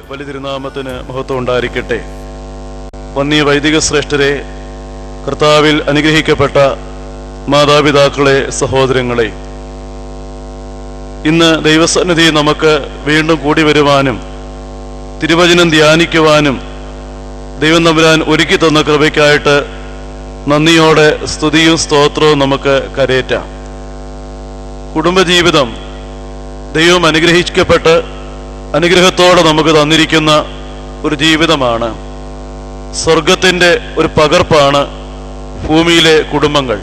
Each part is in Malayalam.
വലിതിരുനാമത്തിന് മഹത്വം ഉണ്ടായിരിക്കട്ടെ വന്യ വൈദിക ശ്രേഷ്ഠരെ കർത്താവിൽ അനുഗ്രഹിക്കപ്പെട്ട മാതാപിതാക്കളെ സഹോദരങ്ങളെ ഇന്ന് ദൈവസന്നിധി നമുക്ക് വീണ്ടും കൂടി വരുവാനും തിരുവചനം ധ്യാനിക്കുവാനും ദൈവം തമ്പുരാൻ ഒരുക്കി തന്ന കൃപയ്ക്കായിട്ട് നന്ദിയോടെ സ്തുതിയും സ്തോത്രവും നമുക്ക് കരയേറ്റാം കുടുംബജീവിതം ദൈവം അനുഗ്രഹിക്കപ്പെട്ട് അനുഗ്രഹത്തോടെ നമുക്ക് തന്നിരിക്കുന്ന ഒരു ജീവിതമാണ് സ്വർഗത്തിന്റെ ഒരു പകർപ്പാണ് ഭൂമിയിലെ കുടുംബങ്ങൾ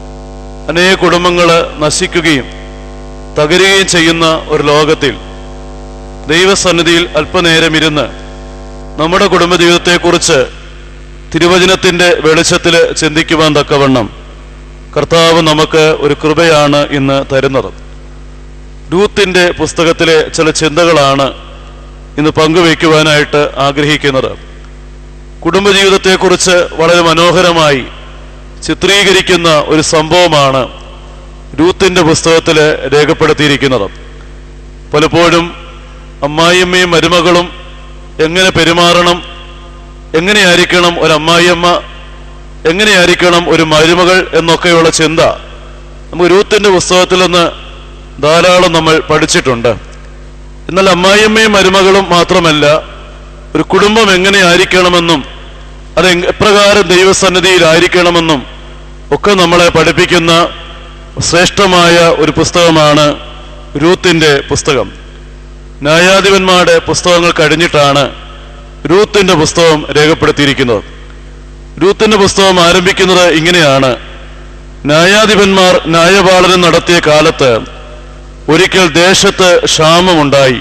അനേക കുടുംബങ്ങൾ നശിക്കുകയും തകരുകയും ചെയ്യുന്ന ഒരു ലോകത്തിൽ ദൈവസന്നിധിയിൽ അല്പനേരം ഇരുന്ന് നമ്മുടെ കുടുംബജീവിതത്തെക്കുറിച്ച് തിരുവചനത്തിന്റെ വെളിച്ചത്തിൽ ചിന്തിക്കുവാൻ തക്കവണ്ണം കർത്താവ് നമുക്ക് ഒരു കൃപയാണ് ഇന്ന് തരുന്നത് രൂത്തിന്റെ പുസ്തകത്തിലെ ചില ചിന്തകളാണ് ഇന്ന് പങ്കുവയ്ക്കുവാനായിട്ട് ആഗ്രഹിക്കുന്നത് കുടുംബജീവിതത്തെക്കുറിച്ച് വളരെ മനോഹരമായി ചിത്രീകരിക്കുന്ന ഒരു സംഭവമാണ് രൂത്തിന്റെ പുസ്തകത്തിൽ രേഖപ്പെടുത്തിയിരിക്കുന്നത് പലപ്പോഴും അമ്മായിയമ്മയും മരുമകളും എങ്ങനെ പെരുമാറണം എങ്ങനെയായിരിക്കണം ഒരു അമ്മായിയമ്മ എങ്ങനെയായിരിക്കണം ഒരു മരുമകൾ എന്നൊക്കെയുള്ള ചിന്ത നമുക്ക് രൂത്തിന്റെ പുസ്തകത്തിൽ നിന്ന് ധാരാളം നമ്മൾ പഠിച്ചിട്ടുണ്ട് എന്നാൽ അമ്മായിയമ്മയും മരുമകളും മാത്രമല്ല ഒരു കുടുംബം എങ്ങനെയായിരിക്കണമെന്നും അത് എങ്- എപ്രകാരം ദൈവസന്നിധിയിലായിരിക്കണമെന്നും ഒക്കെ നമ്മളെ പഠിപ്പിക്കുന്ന ശ്രേഷ്ഠമായ ഒരു പുസ്തകമാണ് രൂത്തിന്റെ പുസ്തകം ന്യായാധിപന്മാരുടെ പുസ്തകങ്ങൾ കഴിഞ്ഞിട്ടാണ് രൂത്തിന്റെ പുസ്തകം രേഖപ്പെടുത്തിയിരിക്കുന്നത് രൂത്തിന്റെ പുസ്തകം ആരംഭിക്കുന്നത് ഇങ്ങനെയാണ് ന്യായാധിപന്മാർ ന്യായപാലനം നടത്തിയ കാലത്ത് ഒരിക്കൽ ദേശത്ത് ക്ഷാമമുണ്ടായി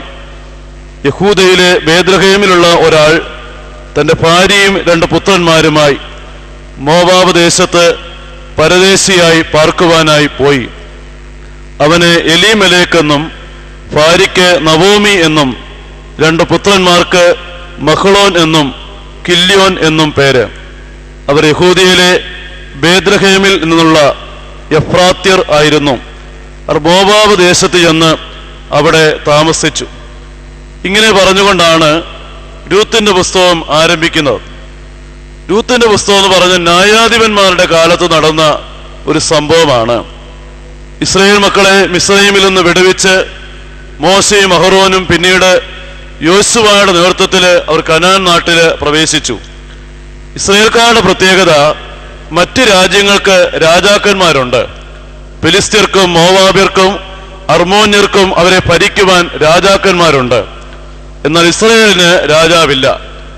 യഹൂദയിലെ ബേദ്രഹേമിലുള്ള ഒരാൾ തന്റെ ഭാര്യയും രണ്ട് പുത്രന്മാരുമായി മോവാബ് ദേശത്ത് പരദേശിയായി പാർക്കുവാനായി പോയി അവന് എലീമലേക്ക് എന്നും ഭാര്യയ്ക്ക് നവോമി എന്നും രണ്ട് പുത്രന്മാർക്ക് മഹ്ളോൻ എന്നും കില്യോൻ എന്നും പേര് അവർ യഹൂദിയയിലെ ബേദ്രഹേമിൽ നിന്നുള്ള എഫ്രാത്യർ ആയിരുന്നു അവർ മോവാബ് ദേശത്ത് ചെന്ന് അവിടെ താമസിച്ചു ഇങ്ങനെ പറഞ്ഞുകൊണ്ടാണ് രൂത്തിന്റെ പുസ്തകം ആരംഭിക്കുന്നത് രൂത്തിന്റെ പുസ്തകം എന്ന് പറഞ്ഞ ന്യായാധിപന്മാരുടെ കാലത്ത് നടന്ന ഒരു സംഭവമാണ് ഇസ്രായേൽ മക്കളെ മിസ്രൈമിൽ നിന്ന് വിടുവിച്ച് മോശയും അഹറോനും പിന്നീട് യോശുവയുടെ നേതൃത്വത്തിൽ അവർ കനാൻ നാട്ടിൽ പ്രവേശിച്ചു ഇസ്രായേൽക്കാരുടെ പ്രത്യേകത മറ്റ് രാജ്യങ്ങൾക്ക് രാജാക്കന്മാരുണ്ട് ഫിലിസ്തീർക്കും മോവാബിയർക്കും അർമോന്യർക്കും അവരെ ഭരിക്കുവാൻ രാജാക്കന്മാരുണ്ട് എന്നാൽ ഇസ്രായേലിന് രാജാവില്ല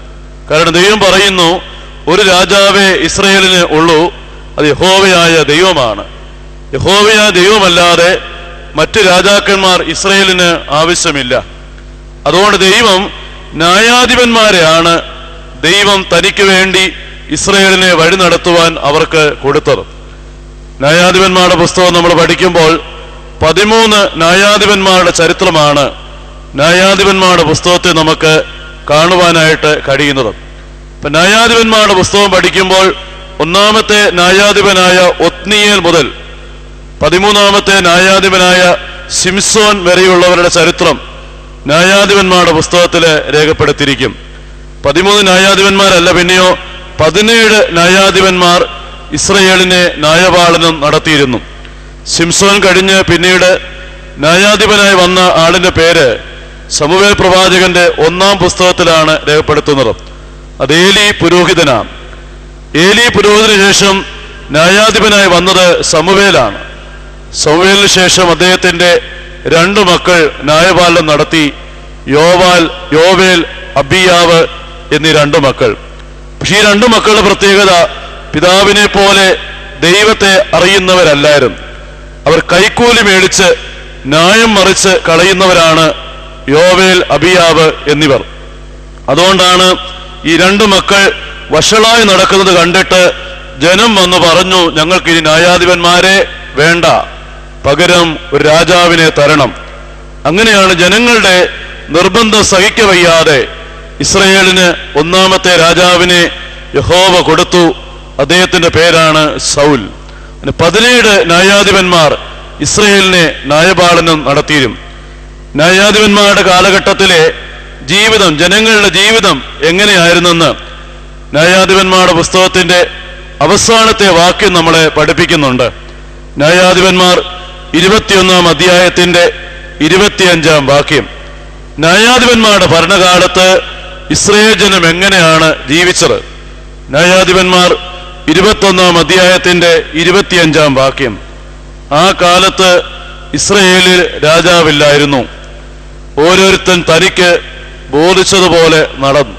കാരണം ദൈവം പറയുന്നു ഒരു രാജാവേ ഇസ്രായേലിന് ഉള്ളൂ അത് യഹോവയായ ദൈവമാണ് യഹോവയായ ദൈവമല്ലാതെ മറ്റ് രാജാക്കന്മാർ ഇസ്രായേലിന് ആവശ്യമില്ല അതുകൊണ്ട് ദൈവം ന്യായാധിപന്മാരെയാണ് ദൈവം തനിക്ക് വേണ്ടി ഇസ്രായേലിനെ വഴി നടത്തുവാൻ അവർക്ക് കൊടുത്തത് ന്യായാധിപന്മാരുടെ പുസ്തകം നമ്മൾ പഠിക്കുമ്പോൾ പതിമൂന്ന് ന്യായാധിപന്മാരുടെ ചരിത്രമാണ് ന്യായാധിപന്മാരുടെ പുസ്തകത്തെ നമുക്ക് കാണുവാനായിട്ട് കഴിയുന്നത് ഇപ്പൊ ന്യായാധിപന്മാരുടെ പുസ്തകം പഠിക്കുമ്പോൾ ഒന്നാമത്തെ ന്യായാധിപനായ ഒത്നിയേൽ മുതൽ പതിമൂന്നാമത്തെ ന്യായാധിപനായ സിംസോൻ വരെയുള്ളവരുടെ ചരിത്രം ന്യായാധിപന്മാരുടെ പുസ്തകത്തിൽ രേഖപ്പെടുത്തിയിരിക്കും പതിമൂന്ന് ന്യായാധിപന്മാരല്ല പിന്നെയോ പതിനേഴ് ന്യായാധിപന്മാർ ഇസ്രയേലിനെ ന്യായപാലനം നടത്തിയിരുന്നു സിംസോൻ കഴിഞ്ഞ് പിന്നീട് ന്യായാധിപനായി വന്ന ആളിന്റെ പേര് സമുവേൽ പ്രവാചകന്റെ ഒന്നാം പുസ്തകത്തിലാണ് രേഖപ്പെടുത്തുന്നത് അത് ഏലി പുരോഹിതനാണ് ഏലി പുരോഹിതന് ശേഷം ന്യായാധിപനായി വന്നത് സമുവേലാണ് സമുവേലിന് ശേഷം അദ്ദേഹത്തിന്റെ രണ്ടു മക്കൾ ന്യായപാലനം നടത്തി യോവാൽ യോവേൽ അബിയാവ് എന്നീ രണ്ടു മക്കൾ പക്ഷെ ഈ രണ്ടു മക്കളുടെ പ്രത്യേകത പിതാവിനെ പോലെ ദൈവത്തെ അറിയുന്നവരല്ലായിരുന്നു അവർ കൈക്കൂലി മേടിച്ച് ന്യായം മറിച്ച് കളയുന്നവരാണ് യോവേൽ അബിയാവ് എന്നിവർ അതുകൊണ്ടാണ് ഈ രണ്ട് മക്കൾ വഷളായി നടക്കുന്നത് കണ്ടിട്ട് ജനം വന്ന് പറഞ്ഞു ഞങ്ങൾക്ക് ഇനി ന്യായാധിപന്മാരെ വേണ്ട പകരം ഒരു രാജാവിനെ തരണം അങ്ങനെയാണ് ജനങ്ങളുടെ നിർബന്ധം സഹിക്കവയ്യാതെ ഇസ്രയേലിന് ഒന്നാമത്തെ രാജാവിനെ യഹോവ കൊടുത്തു അദ്ദേഹത്തിന്റെ പേരാണ് സൗൽ പിന്നെ പതിനേഴ് ന്യായാധിപന്മാർ ഇസ്രയേലിനെ ന്യായപാലനം നടത്തിയിരുന്നു ന്യായാധിപന്മാരുടെ കാലഘട്ടത്തിലെ ജീവിതം ജനങ്ങളുടെ ജീവിതം എങ്ങനെയായിരുന്നെന്ന് ന്യായാധിപന്മാരുടെ പുസ്തകത്തിന്റെ അവസാനത്തെ വാക്യം നമ്മളെ പഠിപ്പിക്കുന്നുണ്ട് ന്യായാധിപന്മാർ ഇരുപത്തിയൊന്നാം അധ്യായത്തിന്റെ ഇരുപത്തിയഞ്ചാം വാക്യം ന്യായാധിപന്മാരുടെ ഭരണകാലത്ത് ഇസ്രയേൽ ജനം എങ്ങനെയാണ് ജീവിച്ചത് ന്യായാധിപന്മാർ ഇരുപത്തൊന്നാം അധ്യായത്തിന്റെ ഇരുപത്തിയഞ്ചാം വാക്യം ആ കാലത്ത് ഇസ്രയേലിൽ രാജാവില്ലായിരുന്നു ഓരോരുത്തൻ തനിക്ക് ബോധിച്ചതുപോലെ നടന്നു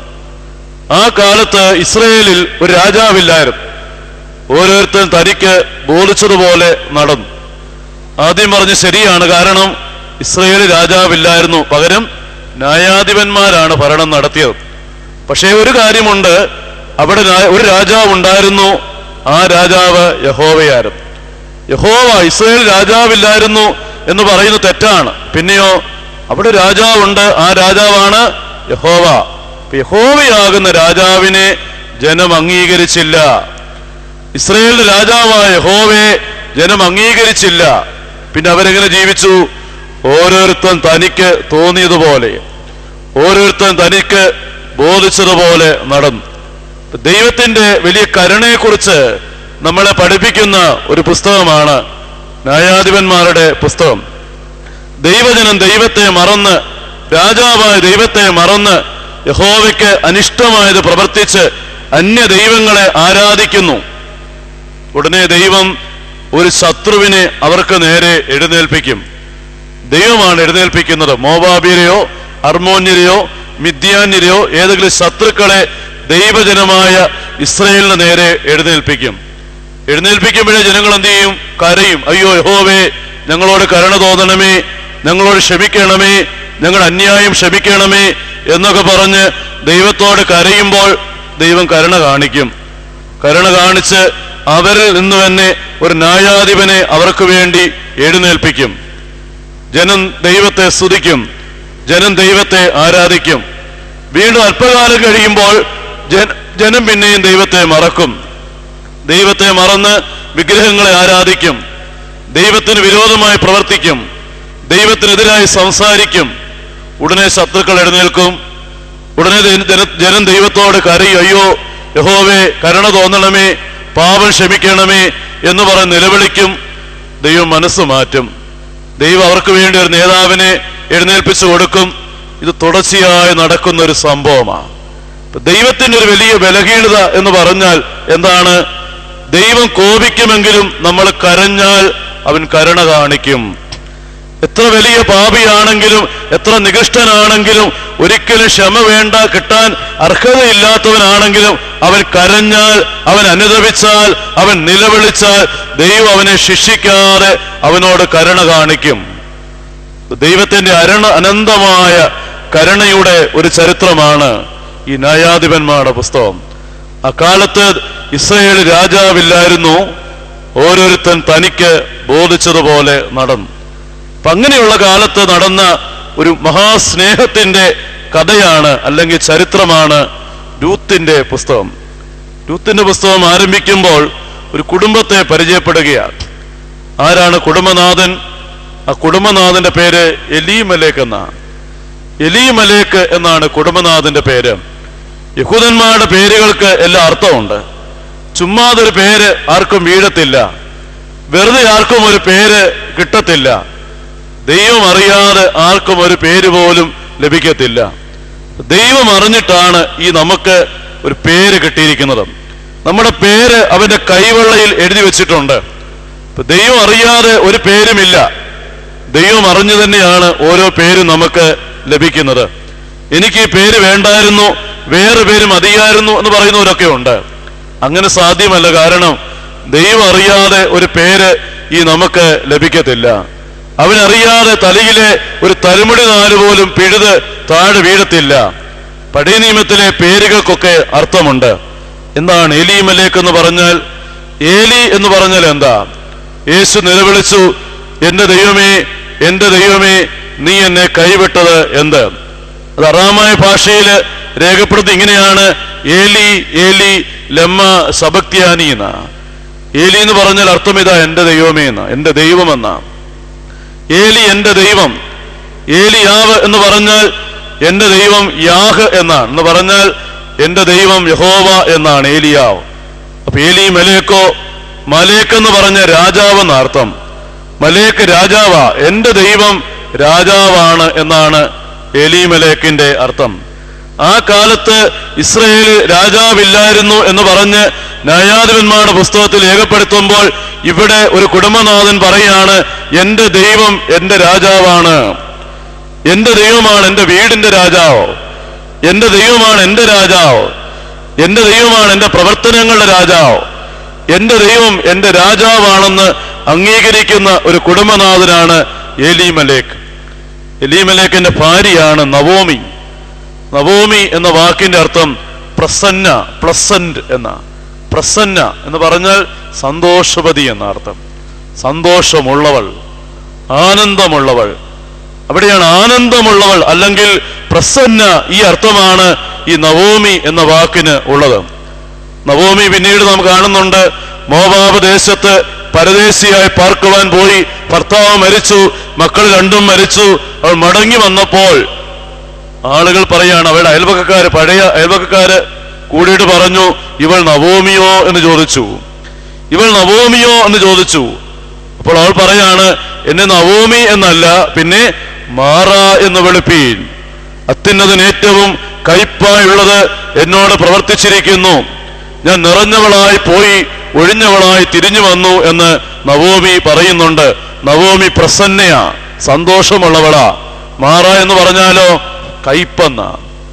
ആ കാലത്ത് ഇസ്രയേലിൽ ഒരു രാജാവില്ലായിരുന്നു ഓരോരുത്തൻ തനിക്ക് ബോധിച്ചതുപോലെ നടന്നു ആദ്യം പറഞ്ഞ് ശരിയാണ് കാരണം ഇസ്രയേൽ രാജാവില്ലായിരുന്നു പകരം ന്യായാധിപന്മാരാണ് ഭരണം നടത്തിയത് പക്ഷേ ഒരു കാര്യമുണ്ട് അവിടെ രാ- ഒരു രാജാവ് ഉണ്ടായിരുന്നു ആ രാജാവ് യഹോവയായിരുന്നു യഹോവ ഇസ്രയേൽ രാജാവില്ലായിരുന്നു എന്ന് പറയുന്നത് തെറ്റാണ് പിന്നെയോ അവിടെ രാജാവുണ്ട് ആ രാജാവാണ് യഹോവ അപ്പൊ യഹോവയാകുന്ന രാജാവിനെ ജനം അംഗീകരിച്ചില്ല ഇസ്രയേലിന്റെ രാജാവായ യഹോവയെ ജനം അംഗീകരിച്ചില്ല പിന്നെ അവരെങ്ങനെ ജീവിച്ചു ഓരോരുത്തൻ തനിക്ക് തോന്നിയതുപോലെ ഓരോരുത്തൻ തനിക്ക് ബോധിച്ചതുപോലെ നടന്നു ദൈവത്തിന്റെ വലിയ കരുണയെക്കുറിച്ച് നമ്മളെ പഠിപ്പിക്കുന്ന ഒരു പുസ്തകമാണ് ന്യായാധിപന്മാരുടെ പുസ്തകം ദൈവജനം ദൈവത്തെ മറന്ന് രാജാവായ ദൈവത്തെ മറന്ന് യഹോവയ്ക്ക് അനിഷ്ടമായത് പ്രവർത്തിച്ച് അന്യ ദൈവങ്ങളെ ആരാധിക്കുന്നു ഉടനെ ദൈവം ഒരു ശത്രുവിനെ അവർക്ക് നേരെ എഴുന്നേൽപ്പിക്കും ദൈവമാണ് എഴുന്നേൽപ്പിക്കുന്നത് മോവാബിയരെയോ അർമോന്യരെയോ മിഥ്യാന്യരെയോ ഏതെങ്കിലും ശത്രുക്കളെ ദൈവജനമായ ഇസ്രയേലിന് നേരെ എഴുന്നേൽപ്പിക്കും എഴുന്നേൽപ്പിക്കുമ്പോഴേ ജനങ്ങൾ എന്ത് ചെയ്യും കരയും അയ്യോ യഹോവേ ഞങ്ങളോട് കരുണ തോന്നണമേ ഞങ്ങളോട് ക്ഷമിക്കണമേ ഞങ്ങൾ അന്യായം ക്ഷമിക്കണമേ എന്നൊക്കെ പറഞ്ഞ് ദൈവത്തോട് കരയുമ്പോൾ ദൈവം കരുണ കാണിക്കും കരുണ കാണിച്ച് അവരിൽ നിന്ന് തന്നെ ഒരു ന്യായാധിപനെ അവർക്ക് വേണ്ടി എഴുന്നേൽപ്പിക്കും ജനം ദൈവത്തെ സ്തുതിക്കും ജനം ദൈവത്തെ ആരാധിക്കും വീണ്ടും അല്പകാലം കഴിയുമ്പോൾ ജന- ജനം പിന്നെയും ദൈവത്തെ മറക്കും ദൈവത്തെ മറന്ന് വിഗ്രഹങ്ങളെ ആരാധിക്കും ദൈവത്തിന് വിരോധമായി പ്രവർത്തിക്കും ദൈവത്തിനെതിരായി സംസാരിക്കും ഉടനെ ശത്രുക്കൾ എഴുന്നേൽക്കും ഉടനെ ദൈ- ജന- ജനം ദൈവത്തോട് കരയും അയ്യോ യഹോവേ കരുണ തോന്നണമേ പാപം ക്ഷമിക്കണമേ എന്ന് പറഞ്ഞ് നിലവിളിക്കും ദൈവം മനസ്സ് മാറ്റും ദൈവം അവർക്ക് വേണ്ടി ഒരു നേതാവിനെ എഴുന്നേൽപ്പിച്ചു കൊടുക്കും ഇത് തുടർച്ചയായി നടക്കുന്ന ഒരു സംഭവമാണ് ഇപ്പൊ ദൈവത്തിന്റെ ഒരു വലിയ ബലഹീനത എന്ന് പറഞ്ഞാൽ എന്താണ് ദൈവം കോപിക്കുമെങ്കിലും നമ്മൾ കരഞ്ഞാൽ അവൻ കരുണ കാണിക്കും എത്ര വലിയ പാപിയാണെങ്കിലും എത്ര നികൃഷ്ടനാണെങ്കിലും ഒരിക്കലും ക്ഷമ വേണ്ട കിട്ടാൻ അർഹതയില്ലാത്തവനാണെങ്കിലും അവൻ കരഞ്ഞാൽ അവൻ അനുദപിച്ചാൽ അവൻ നിലവിളിച്ചാൽ ദൈവം അവനെ ശിക്ഷിക്കാതെ അവനോട് കരുണ കാണിക്കും ദൈവത്തിന്റെ അരണ അനന്തമായ കരുണയുടെ ഒരു ചരിത്രമാണ് ഈ ന്യായാധിപന്മാരുടെ പുസ്തകം അക്കാലത്ത് ഇസ്രയേൽ രാജാവില്ലായിരുന്നു ഓരോരുത്തൻ തനിക്ക് ബോധിച്ചതുപോലെ നടന്നു അപ്പൊ അങ്ങനെയുള്ള കാലത്ത് നടന്ന ഒരു മഹാസ്നേഹത്തിന്റെ കഥയാണ് അല്ലെങ്കിൽ ചരിത്രമാണ് രൂത്തിന്റെ പുസ്തകം രൂത്തിന്റെ പുസ്തകം ആരംഭിക്കുമ്പോൾ ഒരു കുടുംബത്തെ പരിചയപ്പെടുകയാണ് ആരാണ് കുടുംബനാഥൻ ആ കുടുംബനാഥന്റെ പേര് എലീമലേക്ക് എന്നാണ് എലീമലേക്ക് എന്നാണ് കുടുംബനാഥന്റെ പേര് യഹൂദന്മാരുടെ പേരുകൾക്ക് എല്ലാ അർത്ഥമുണ്ട് ചുമ്മാതൊരു പേര് ആർക്കും വീഴത്തില്ല വെറുതെ ആർക്കും ഒരു പേര് കിട്ടത്തില്ല ദൈവം അറിയാതെ ആർക്കും ഒരു പേര് പോലും ലഭിക്കത്തില്ല ദൈവം അറിഞ്ഞിട്ടാണ് ഈ നമുക്ക് ഒരു പേര് കിട്ടിയിരിക്കുന്നത് നമ്മുടെ പേര് അവന്റെ കൈവെള്ളയിൽ എഴുതി വെച്ചിട്ടുണ്ട് ഇപ്പൊ ദൈവം അറിയാതെ ഒരു പേരുമില്ല ദൈവം അറിഞ്ഞു തന്നെയാണ് ഓരോ പേരും നമുക്ക് ലഭിക്കുന്നത് എനിക്ക് ഈ പേര് വേണ്ടായിരുന്നു വേറെ പേര് മതിയായിരുന്നു എന്ന് പറയുന്നവരൊക്കെ ഉണ്ട് അങ്ങനെ സാധ്യമല്ല കാരണം ദൈവം അറിയാതെ ഒരു പേര് ഈ നമുക്ക് ലഭിക്കത്തില്ല അവനറിയാതെ തലയിലെ ഒരു തലമുടി നാല് പോലും പിഴുത് താഴെ വീഴത്തില്ല പഴയ നിയമത്തിലെ പേരുകൾക്കൊക്കെ അർത്ഥമുണ്ട് എന്താണ് എലിമലേക്ക് എന്ന് പറഞ്ഞാൽ ഏലി എന്ന് പറഞ്ഞാൽ എന്താ യേശു നിലവിളിച്ചു എന്റെ ദൈവമേ എന്റെ ദൈവമേ നീ എന്നെ കൈവിട്ടത് എന്ത് അത് അറാമായ ഭാഷയിൽ രേഖപ്പെടുത്തി ഇങ്ങനെയാണ് ഏലി ഏലി ലമ്മ സബക്തിയാനി എന്ന ഏലി എന്ന് പറഞ്ഞാൽ അർത്ഥം ഇതാ എന്റെ ദൈവമേ എന്ന എന്റെ ദൈവമെന്ന ഏലി എന്റെ ദൈവം ഏലിയാവ് എന്ന് പറഞ്ഞാൽ എന്റെ ദൈവം യാഹ് എന്നാണ് എന്ന് പറഞ്ഞാൽ എന്റെ ദൈവം യഹോവ എന്നാണ് ഏലിയാവ് അപ്പൊ ഏലി മലേക്കോ മലേക്ക് എന്ന് പറഞ്ഞ രാജാവ് എന്നർത്ഥം മലേക്ക് രാജാവാ എന്റെ ദൈവം രാജാവാണ് എന്നാണ് ഏലി മലേക്കിന്റെ അർത്ഥം ആ കാലത്ത് ഇസ്രയേലിൽ രാജാവില്ലായിരുന്നു എന്ന് പറഞ്ഞ് ന്യായാധിപന്മാരുടെ പുസ്തകത്തിൽ രേഖപ്പെടുത്തുമ്പോൾ ഇവിടെ ഒരു കുടുംബനാഥൻ പറയാണ് എന്റെ ദൈവം എന്റെ രാജാവാണ് എന്റെ ദൈവമാണ് എന്റെ വീടിന്റെ രാജാവ് എന്റെ ദൈവമാണ് എന്റെ രാജാവ് എന്റെ ദൈവമാണ് എന്റെ പ്രവർത്തനങ്ങളുടെ രാജാവ് എന്റെ ദൈവം എന്റെ രാജാവാണെന്ന് അംഗീകരിക്കുന്ന ഒരു കുടുംബനാഥനാണ് എലി മലേക്ക് എലി മലേക്കിന്റെ ഭാര്യയാണ് നവോമി നവോമി എന്ന വാക്കിന്റെ അർത്ഥം പ്രസന്ന പ്ലസന്റ് എന്ന പ്രസന്ന എന്ന് പറഞ്ഞാൽ സന്തോഷവതി എന്ന അർത്ഥം സന്തോഷമുള്ളവൾ ആനന്ദമുള്ളവൾ അവിടെയാണ് ആനന്ദമുള്ളവൾ അല്ലെങ്കിൽ പ്രസന്ന ഈ അർത്ഥമാണ് ഈ നവോമി എന്ന വാക്കിന് ഉള്ളത് നവോമി പിന്നീട് നാം കാണുന്നുണ്ട് മോവാബ് ദേശത്ത് പരദേശിയായി പാർക്കുവാൻ പോയി ഭർത്താവ് മരിച്ചു മക്കൾ രണ്ടും മരിച്ചു അവൾ മടങ്ങി വന്നപ്പോൾ ആളുകൾ പറയാണ് അവരുടെ അയൽപക്കക്കാര് പഴയ അയൽപക്കക്കാര് കൂടിയിട്ട് പറഞ്ഞു ഇവൾ നവോമിയോ എന്ന് ചോദിച്ചു ഇവൾ നവോമിയോ എന്ന് ചോദിച്ചു അപ്പോൾ അവൾ പറയാണ് എന്നെ നവോമി എന്നല്ല പിന്നെ മാറ എന്ന് വിളിപ്പീൻ അത്യുന്നതിന് ഏറ്റവും കയ്പായുള്ളത് എന്നോട് പ്രവർത്തിച്ചിരിക്കുന്നു ഞാൻ നിറഞ്ഞവളായി പോയി ഒഴിഞ്ഞവളായി തിരിഞ്ഞു വന്നു എന്ന് നവോമി പറയുന്നുണ്ട് നവോമി പ്രസന്നയാ സന്തോഷമുള്ളവളാ മാറ എന്ന് പറഞ്ഞാലോ കയ്പെന്ന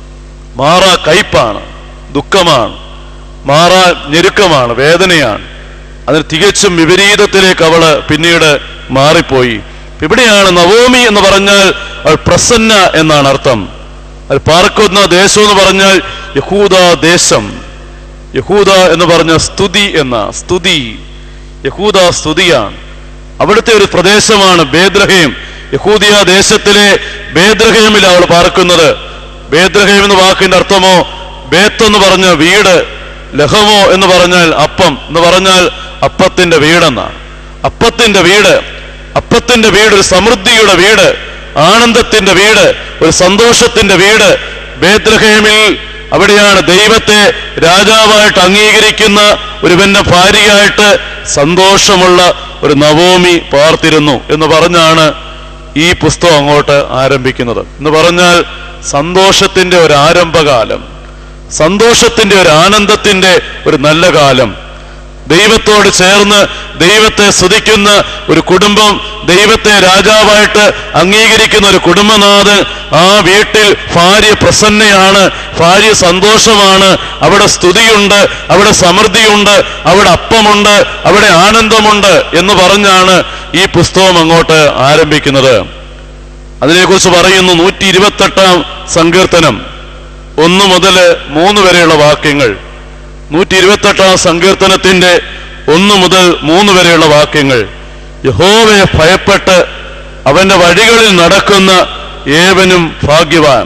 മാറ കയ്പാണ് ദുഃഖമാണ് മാറ ഞെരുക്കമാണ് വേദനയാണ് അതിന് തികച്ചും വിപരീതത്തിലേക്ക് അവള് പിന്നീട് മാറിപ്പോയി ഇവിടെയാണ് നവോമി എന്ന് പറഞ്ഞാൽ അവൾ പ്രസന്ന എന്നാണ് അർത്ഥം അത് പാർക്കുന്ന ദേശം എന്ന് പറഞ്ഞാൽ യഹൂദ ദേശം യഹൂദ എന്ന് പറഞ്ഞ സ്തുതി എന്ന സ്തുതി യഹൂദ സ്തുതിയാണ് അവിടുത്തെ ഒരു പ്രദേശമാണ് ബേദ്രഹേം യഹൂദിയ ദേശത്തിലെ ബേദ്രഹേമിൽ അവൾ പാർക്കുന്നത് ബേദ്രഹേം എന്ന വാക്കിന്റെ അർത്ഥമോ ബേത്ത് എന്ന് പറഞ്ഞ വീട് ലഹമോ എന്ന് പറഞ്ഞാൽ അപ്പം എന്ന് പറഞ്ഞാൽ അപ്പത്തിന്റെ വീടെന്നാണ് അപ്പത്തിന്റെ വീട് അപ്പത്തിന്റെ വീട് ഒരു സമൃദ്ധിയുടെ വീട് ആനന്ദത്തിന്റെ വീട് ഒരു സന്തോഷത്തിന്റെ വീട് ബേദ്രഹേമിൽ അവിടെയാണ് ദൈവത്തെ രാജാവായിട്ട് അംഗീകരിക്കുന്ന ഒരുവന്റെ ഭാര്യയായിട്ട് സന്തോഷമുള്ള ഒരു നവോമി പാർത്തിരുന്നു എന്ന് പറഞ്ഞാണ് ഈ പുസ്തകം അങ്ങോട്ട് ആരംഭിക്കുന്നത് എന്ന് പറഞ്ഞാൽ സന്തോഷത്തിന്റെ ഒരു ആരംഭകാലം സന്തോഷത്തിന്റെ ഒരു ആനന്ദത്തിന്റെ ഒരു നല്ല കാലം ദൈവത്തോട് ചേർന്ന് ദൈവത്തെ സ്തുതിക്കുന്ന ഒരു കുടുംബം ദൈവത്തെ രാജാവായിട്ട് അംഗീകരിക്കുന്ന ഒരു കുടുംബനാഥൻ ആ വീട്ടിൽ ഭാര്യ പ്രസന്നയാണ് ഭാര്യ സന്തോഷമാണ് അവിടെ സ്തുതിയുണ്ട് അവിടെ സമൃദ്ധിയുണ്ട് അവിടെ അപ്പമുണ്ട് അവിടെ ആനന്ദമുണ്ട് എന്ന് പറഞ്ഞാണ് ഈ പുസ്തകം അങ്ങോട്ട് ആരംഭിക്കുന്നത് അതിനെക്കുറിച്ച് പറയുന്നു നൂറ്റി ഇരുപത്തെട്ടാം സങ്കീർത്തനം ഒന്ന് മുതൽ മൂന്ന് വരെയുള്ള വാക്യങ്ങൾ നൂറ്റി ഇരുപത്തെട്ടാം സങ്കീർത്തനത്തിന്റെ ഒന്ന് മുതൽ മൂന്ന് വരെയുള്ള വാക്യങ്ങൾ യഹോവയെ ഭയപ്പെട്ട് അവന്റെ വഴികളിൽ നടക്കുന്ന ഏവനും ഭാഗ്യവാൻ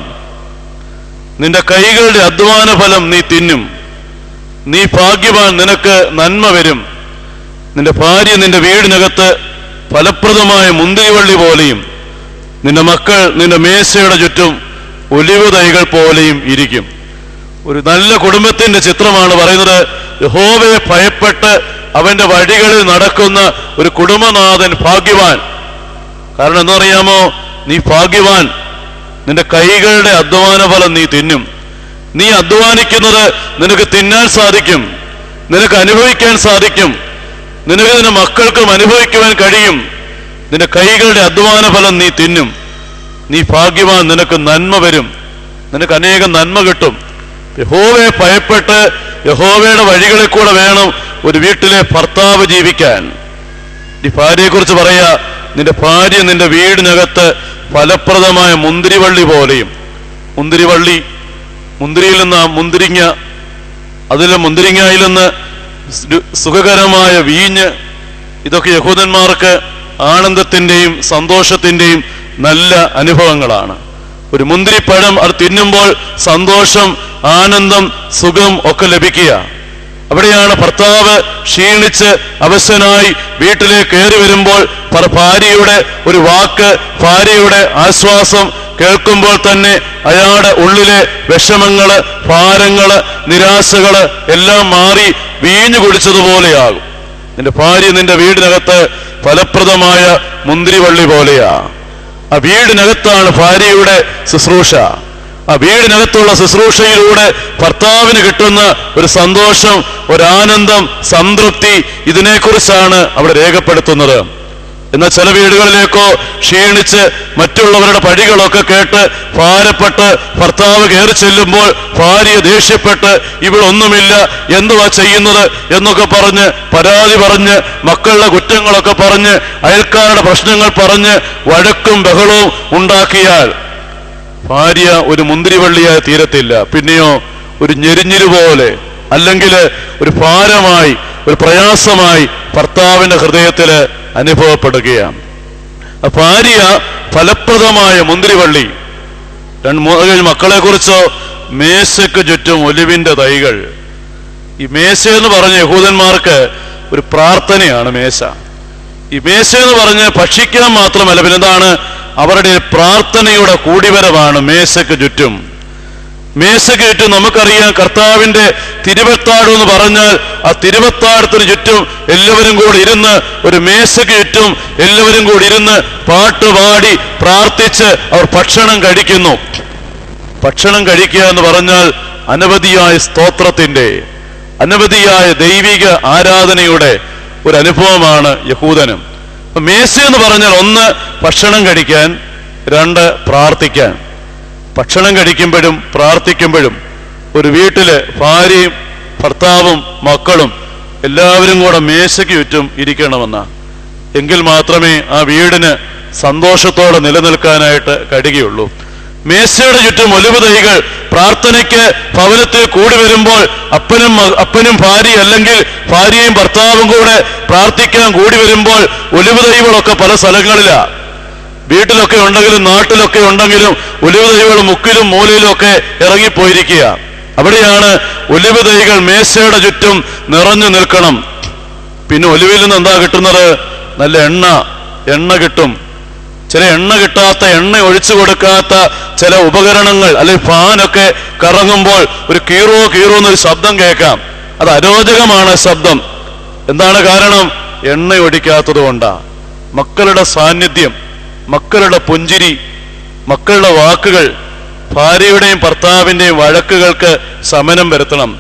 നിന്റെ കൈകളുടെ അധ്വാന ഫലം നീ തിന്നും നീ ഭാഗ്യവാൻ നിനക്ക് നന്മ വരും നിന്റെ ഭാര്യ നിന്റെ വീടിനകത്ത് ഫലപ്രദമായ മുന്തിരിവള്ളി പോലെയും നിന്റെ മക്കൾ നിന്റെ മേശയുടെ ചുറ്റും ഒലിവ് തൈകൾ പോലെയും ഇരിക്കും ഒരു നല്ല കുടുംബത്തിന്റെ ചിത്രമാണ് പറയുന്നത് യഹോവയെ ഭയപ്പെട്ട് അവന്റെ വഴികളിൽ നടക്കുന്ന ഒരു കുടുംബനാഥൻ ഭാഗ്യവാൻ കാരണം എന്നറിയാമോ നീ ഭാഗ്യവാൻ നിന്റെ കൈകളുടെ അധ്വാന ഫലം നീ തിന്നും നീ അധ്വാനിക്കുന്നത് നിനക്ക് തിന്നാൻ സാധിക്കും നിനക്ക് അനുഭവിക്കാൻ സാധിക്കും നിനക്ക് നിന്റെ മക്കൾക്കും അനുഭവിക്കുവാൻ കഴിയും നിന്റെ കൈകളുടെ അധ്വാന ഫലം നീ തിന്നും നീ ഭാഗ്യവാൻ നിനക്ക് നന്മ വരും നിനക്ക് അനേകം നന്മ കിട്ടും യഹോവയെ ഭയപ്പെട്ട് യഹോവയുടെ വഴികളിൽ കൂടെ വേണം ഒരു വീട്ടിലെ ഭർത്താവ് ജീവിക്കാൻ ഈ ഭാര്യയെക്കുറിച്ച് പറയാ നിന്റെ ഭാര്യ നിന്റെ വീടിനകത്ത് ഫലപ്രദമായ മുന്തിരിവള്ളി പോലെയും മുന്തിരിവള്ളി മുന്തിരിയിൽ നിന്ന് ആ മുന്തിരിങ്ങ അതിലെ മുന്തിരിങ്ങയിൽ നിന്ന് സു- സുഖകരമായ വീഞ്ഞ് ഇതൊക്കെ യഹൂദന്മാർക്ക് ആനന്ദത്തിന്റെയും സന്തോഷത്തിന്റെയും നല്ല അനുഭവങ്ങളാണ് ഒരു മുന്തിരിപ്പഴം അത് തിന്നുമ്പോൾ സന്തോഷം ആനന്ദം സുഖം ഒക്കെ ലഭിക്കുക അവിടെയാണ് ഭർത്താവ് ക്ഷീണിച്ച് അവശനായി വീട്ടിലേക്ക് കയറി വരുമ്പോൾ ഭർ- ഭാര്യയുടെ ഒരു വാക്ക് ഭാര്യയുടെ ആശ്വാസം കേൾക്കുമ്പോൾ തന്നെ അയാളുടെ ഉള്ളിലെ വിഷമങ്ങള് ഭാരങ്ങള് നിരാശകള് എല്ലാം മാറി വീഞ്ഞു കുടിച്ചതുപോലെയാകും നിന്റെ ഭാര്യ നിന്റെ വീടിനകത്ത് ഫലപ്രദമായ മുന്തിരിവള്ളി പോലെയാ ആ വീടിനകത്താണ് ഭാര്യയുടെ ശുശ്രൂഷ ആ വീടിനകത്തുള്ള ശുശ്രൂഷയിലൂടെ ഭർത്താവിന് കിട്ടുന്ന ഒരു സന്തോഷം ഒരാനന്ദം സംതൃപ്തി ഇതിനെക്കുറിച്ചാണ് അവിടെ രേഖപ്പെടുത്തുന്നത് എന്നാൽ ചില വീടുകളിലേക്കോ ക്ഷീണിച്ച് മറ്റുള്ളവരുടെ പഴികളൊക്കെ കേട്ട് ഭാരപ്പെട്ട് ഭർത്താവ് കയറി ചെല്ലുമ്പോൾ ഭാര്യ ദേഷ്യപ്പെട്ട് ഇവളൊന്നുമില്ല എന്തുവാ ചെയ്യുന്നത് എന്നൊക്കെ പറഞ്ഞ് പരാതി പറഞ്ഞ് മക്കളുടെ കുറ്റങ്ങളൊക്കെ പറഞ്ഞ് അയൽക്കാരുടെ പ്രശ്നങ്ങൾ പറഞ്ഞ് വഴക്കും ബഹളവും ഉണ്ടാക്കിയാൽ ഭാര്യ ഒരു മുന്തിരിവള്ളിയായി തീരത്തില്ല പിന്നെയോ ഒരു ഞെരിഞ്ഞിരു പോലെ അല്ലെങ്കിൽ ഒരു ഭാരമായി ഒരു പ്രയാസമായി ഭർത്താവിന്റെ ഹൃദയത്തില് അനുഭവപ്പെടുകയാണ് ആ ഭാര്യ ഫലപ്രദമായ മുന്തിരിവള്ളി രണ്ട് മൂന്ന് മക്കളെ കുറിച്ചോ മേശയ്ക്ക് ചുറ്റും ഒലിവിന്റെ തൈകൾ ഈ മേശ എന്ന് പറഞ്ഞ യഹൂദന്മാർക്ക് ഒരു പ്രാർത്ഥനയാണ് മേശ ഈ മേശ എന്ന് പറഞ്ഞ് ഭക്ഷിക്കാൻ മാത്രമല്ല പിന്നെന്താണ് അവരുടെ പ്രാർത്ഥനയുടെ കൂടിവരവാണ് മേശയ്ക്ക് ചുറ്റും മേശയ്ക്ക് ചുറ്റും നമുക്കറിയാം കർത്താവിന്റെ തിരുവത്താട് എന്ന് പറഞ്ഞാൽ ആ തിരുവത്താടത്തിന് ചുറ്റും എല്ലാവരും കൂടി ഇരുന്ന് ഒരു മേശയ്ക്ക് ചുറ്റും എല്ലാവരും കൂടി ഇരുന്ന് പാട്ട് പാടി പ്രാർത്ഥിച്ച് അവർ ഭക്ഷണം കഴിക്കുന്നു ഭക്ഷണം കഴിക്കുക എന്ന് പറഞ്ഞാൽ അനവധിയായ സ്തോത്രത്തിന്റെ അനവധിയായ ദൈവിക ആരാധനയുടെ ഒരു അനുഭവമാണ് യഹൂദനും അപ്പൊ മേശ എന്ന് പറഞ്ഞാൽ ഒന്ന് ഭക്ഷണം കഴിക്കാൻ രണ്ട് പ്രാർത്ഥിക്കാൻ ഭക്ഷണം കഴിക്കുമ്പോഴും പ്രാർത്ഥിക്കുമ്പോഴും ഒരു വീട്ടില് ഭാര്യയും ഭർത്താവും മക്കളും എല്ലാവരും കൂടെ മേശയ്ക്ക് ചുറ്റും ഇരിക്കണമെന്ന എങ്കിൽ മാത്രമേ ആ വീടിന് സന്തോഷത്തോടെ നിലനിൽക്കാനായിട്ട് കഴിയുകയുള്ളൂ മേശയുടെ ചുറ്റും ഒലിവ് തൈകൾ പ്രാർത്ഥനയ്ക്ക് ഭവനത്തിൽ കൂടി വരുമ്പോൾ അപ്പനും മ- അപ്പനും ഭാര്യ അല്ലെങ്കിൽ ഭാര്യയും ഭർത്താവും കൂടെ പ്രാർത്ഥിക്കാൻ കൂടി വരുമ്പോൾ ഒലിവ് തൈകളൊക്കെ പല സ്ഥലങ്ങളിലാണ് വീട്ടിലൊക്കെ ഉണ്ടെങ്കിലും നാട്ടിലൊക്കെ ഉണ്ടെങ്കിലും ഒലിവ് തൈകൾ മുക്കിലും മൂലയിലും ഒക്കെ ഇറങ്ങിപ്പോയിരിക്കുക അവിടെയാണ് ഒലിവ് തൈകൾ മേശയുടെ ചുറ്റും നിറഞ്ഞു നിൽക്കണം പിന്നെ ഒലിവിൽ നിന്ന് എന്താ കിട്ടുന്നത് നല്ല എണ്ണ എണ്ണ കിട്ടും ചില എണ്ണ കിട്ടാത്ത എണ്ണ ഒഴിച്ചു കൊടുക്കാത്ത ചില ഉപകരണങ്ങൾ അല്ലെങ്കിൽ ഫാനൊക്കെ കറങ്ങുമ്പോൾ ഒരു കീറോ കീറോ എന്നൊരു ശബ്ദം കേൾക്കാം അത് അരോചകമാണ് ശബ്ദം എന്താണ് കാരണം എണ്ണ ഒഴിക്കാത്തത് കൊണ്ടാ മക്കളുടെ സാന്നിധ്യം മക്കളുടെ പുഞ്ചിരി മക്കളുടെ വാക്കുകൾ ഭാര്യയുടെയും ഭർത്താവിന്റെയും വഴക്കുകൾക്ക് ശമനം വരുത്തണം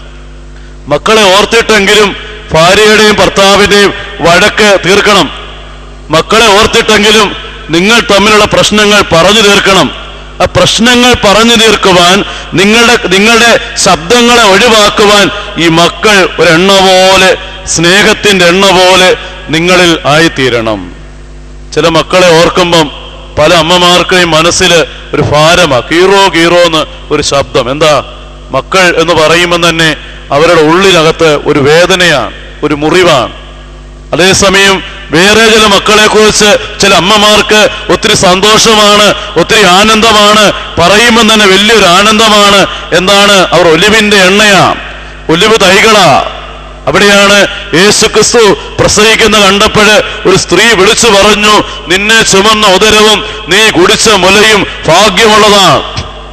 മക്കളെ ഓർത്തിട്ടെങ്കിലും ഭാര്യയുടെയും ഭർത്താവിന്റെയും വഴക്ക് തീർക്കണം മക്കളെ ഓർത്തിട്ടെങ്കിലും നിങ്ങൾ തമ്മിലുള്ള പ്രശ്നങ്ങൾ പറഞ്ഞു തീർക്കണം ആ പ്രശ്നങ്ങൾ പറഞ്ഞു തീർക്കുവാൻ നിങ്ങളുടെ നിങ്ങളുടെ ശബ്ദങ്ങളെ ഒഴിവാക്കുവാൻ ഈ മക്കൾ ഒരു എണ്ണ പോലെ സ്നേഹത്തിന്റെ എണ്ണ പോലെ നിങ്ങളിൽ ആയിത്തീരണം ചില മക്കളെ ഓർക്കുമ്പം പല അമ്മമാർക്കെയും മനസ്സിൽ ഒരു ഭാരമാ കീറോ കീറോ എന്ന് ഒരു ശബ്ദം എന്താ മക്കൾ എന്ന് പറയുമ്പോൾ തന്നെ അവരുടെ ഉള്ളിനകത്ത് ഒരു വേദനയാണ് ഒരു മുറിവാണ് അതേസമയം വേറെ ചില മക്കളെ കുറിച്ച് ചില അമ്മമാർക്ക് ഒത്തിരി സന്തോഷമാണ് ഒത്തിരി ആനന്ദമാണ് പറയുമ്പോൾ തന്നെ വലിയൊരു ആനന്ദമാണ് എന്താണ് അവർ ഒലിവിന്റെ എണ്ണയാ ഒലിവ് തൈകളാ അവിടെയാണ് യേശു ക്രിസ്തു പ്രസവിക്കുന്ന കണ്ടപ്പോഴ് ഒരു സ്ത്രീ വിളിച്ചു പറഞ്ഞു നിന്നെ ചുമന്ന ഉദരവും നീ കുടിച്ച മുലയും ഭാഗ്യമുള്ളതാണ്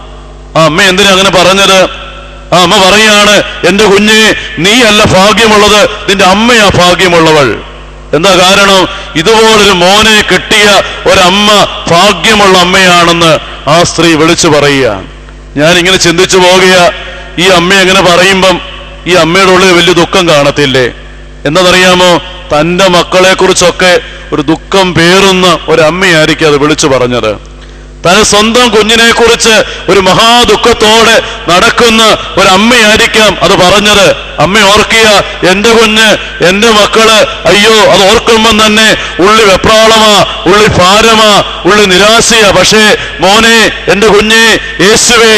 ആ അമ്മ എന്തിനാ അങ്ങനെ പറഞ്ഞത് ആ അമ്മ പറയാണ് എന്റെ കുഞ്ഞെ നീയല്ല ഭാഗ്യമുള്ളത് നിന്റെ അമ്മയാ ഭാഗ്യമുള്ളവൾ എന്താ കാരണം ഇതുപോലൊരു മോനെ കിട്ടിയ ഒരമ്മ ഭാഗ്യമുള്ള അമ്മയാണെന്ന് ആ സ്ത്രീ വിളിച്ചു പറയുക ഞാൻ ഇങ്ങനെ ചിന്തിച്ചു പോകുക ഈ അമ്മ എങ്ങനെ പറയുമ്പം ഈ അമ്മയുടെ ഉള്ളിൽ വലിയ ദുഃഖം കാണത്തില്ലേ എന്നതറിയാമോ തന്റെ മക്കളെ കുറിച്ചൊക്കെ ഒരു ദുഃഖം പേറുന്ന ഒരമ്മയായിരിക്കും അത് വിളിച്ചു പറഞ്ഞത് തന്റെ സ്വന്തം കുഞ്ഞിനെ കുറിച്ച് ഒരു മഹാദുഃഖത്തോടെ നടക്കുന്ന ഒരമ്മയായിരിക്കാം അത് പറഞ്ഞത് അമ്മ ഓർക്കുക എന്റെ കുഞ്ഞ് എന്റെ മക്കള് അയ്യോ അത് ഓർക്കുമ്പം തന്നെ ഉള്ളി വെപ്രാളമാ ഉള്ളി ഭാരമാ ഉള്ളി നിരാശയാ പക്ഷേ മോനെ എന്റെ കുഞ്ഞെ യേശുവേ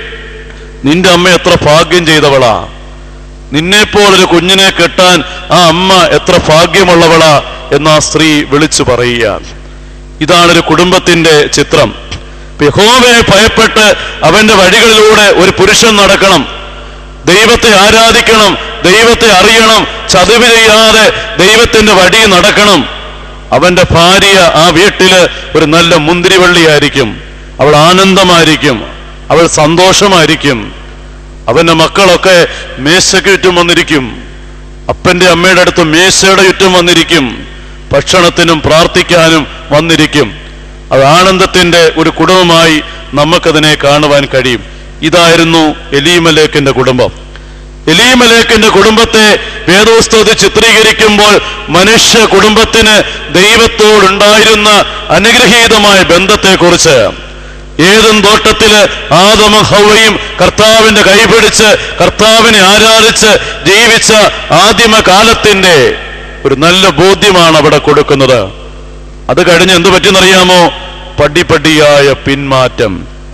നിന്റെ അമ്മ എത്ര ഭാഗ്യം ചെയ്തവളാ നിന്നെപ്പോലൊരു കുഞ്ഞിനെ കെട്ടാൻ ആ അമ്മ എത്ര ഭാഗ്യമുള്ളവളാ എന്ന് ആ സ്ത്രീ വിളിച്ചു പറയുക ഇതാണ് ഒരു കുടുംബത്തിന്റെ ചിത്രം യഹോവയെ ഭയപ്പെട്ട് അവന്റെ വഴികളിലൂടെ ഒരു പുരുഷൻ നടക്കണം ദൈവത്തെ ആരാധിക്കണം ദൈവത്തെ അറിയണം ചതിവ് ചെയ്യാതെ ദൈവത്തിന്റെ വഴി നടക്കണം അവന്റെ ഭാര്യ ആ വീട്ടില് ഒരു നല്ല മുന്തിരിവള്ളിയായിരിക്കും അവൾ ആനന്ദമായിരിക്കും അവൾ സന്തോഷമായിരിക്കും അവന്റെ മക്കളൊക്കെ മേശയ്ക്ക് ചുറ്റും വന്നിരിക്കും അപ്പന്റെ അമ്മയുടെ അടുത്ത് മേശയുടെ ചുറ്റും വന്നിരിക്കും ഭക്ഷണത്തിനും പ്രാർത്ഥിക്കാനും വന്നിരിക്കും അത് ആനന്ദത്തിന്റെ ഒരു കുടുംബമായി നമുക്കതിനെ കാണുവാൻ കഴിയും ഇതായിരുന്നു എലീമലേക്കിന്റെ കുടുംബം എലീമലേക്കിന്റെ കുടുംബത്തെ വേദോസ്തോതി ചിത്രീകരിക്കുമ്പോൾ മനുഷ്യ കുടുംബത്തിന് ദൈവത്തോടുണ്ടായിരുന്ന അനുഗ്രഹീതമായ ബന്ധത്തെക്കുറിച്ച് ഏതും തോട്ടത്തില് ആദമും ഹൗവയും കർത്താവിന്റെ കൈപിടിച്ച് കർത്താവിനെ ആരാധിച്ച് ജീവിച്ച ആദിമ കാലത്തിന്റെ ഒരു നല്ല ബോധ്യമാണ് അവിടെ കൊടുക്കുന്നത് അത് കഴിഞ്ഞ് എന്ത് പറ്റിയെന്നറിയാമോ പടിപടിയായ പിന്മാറ്റം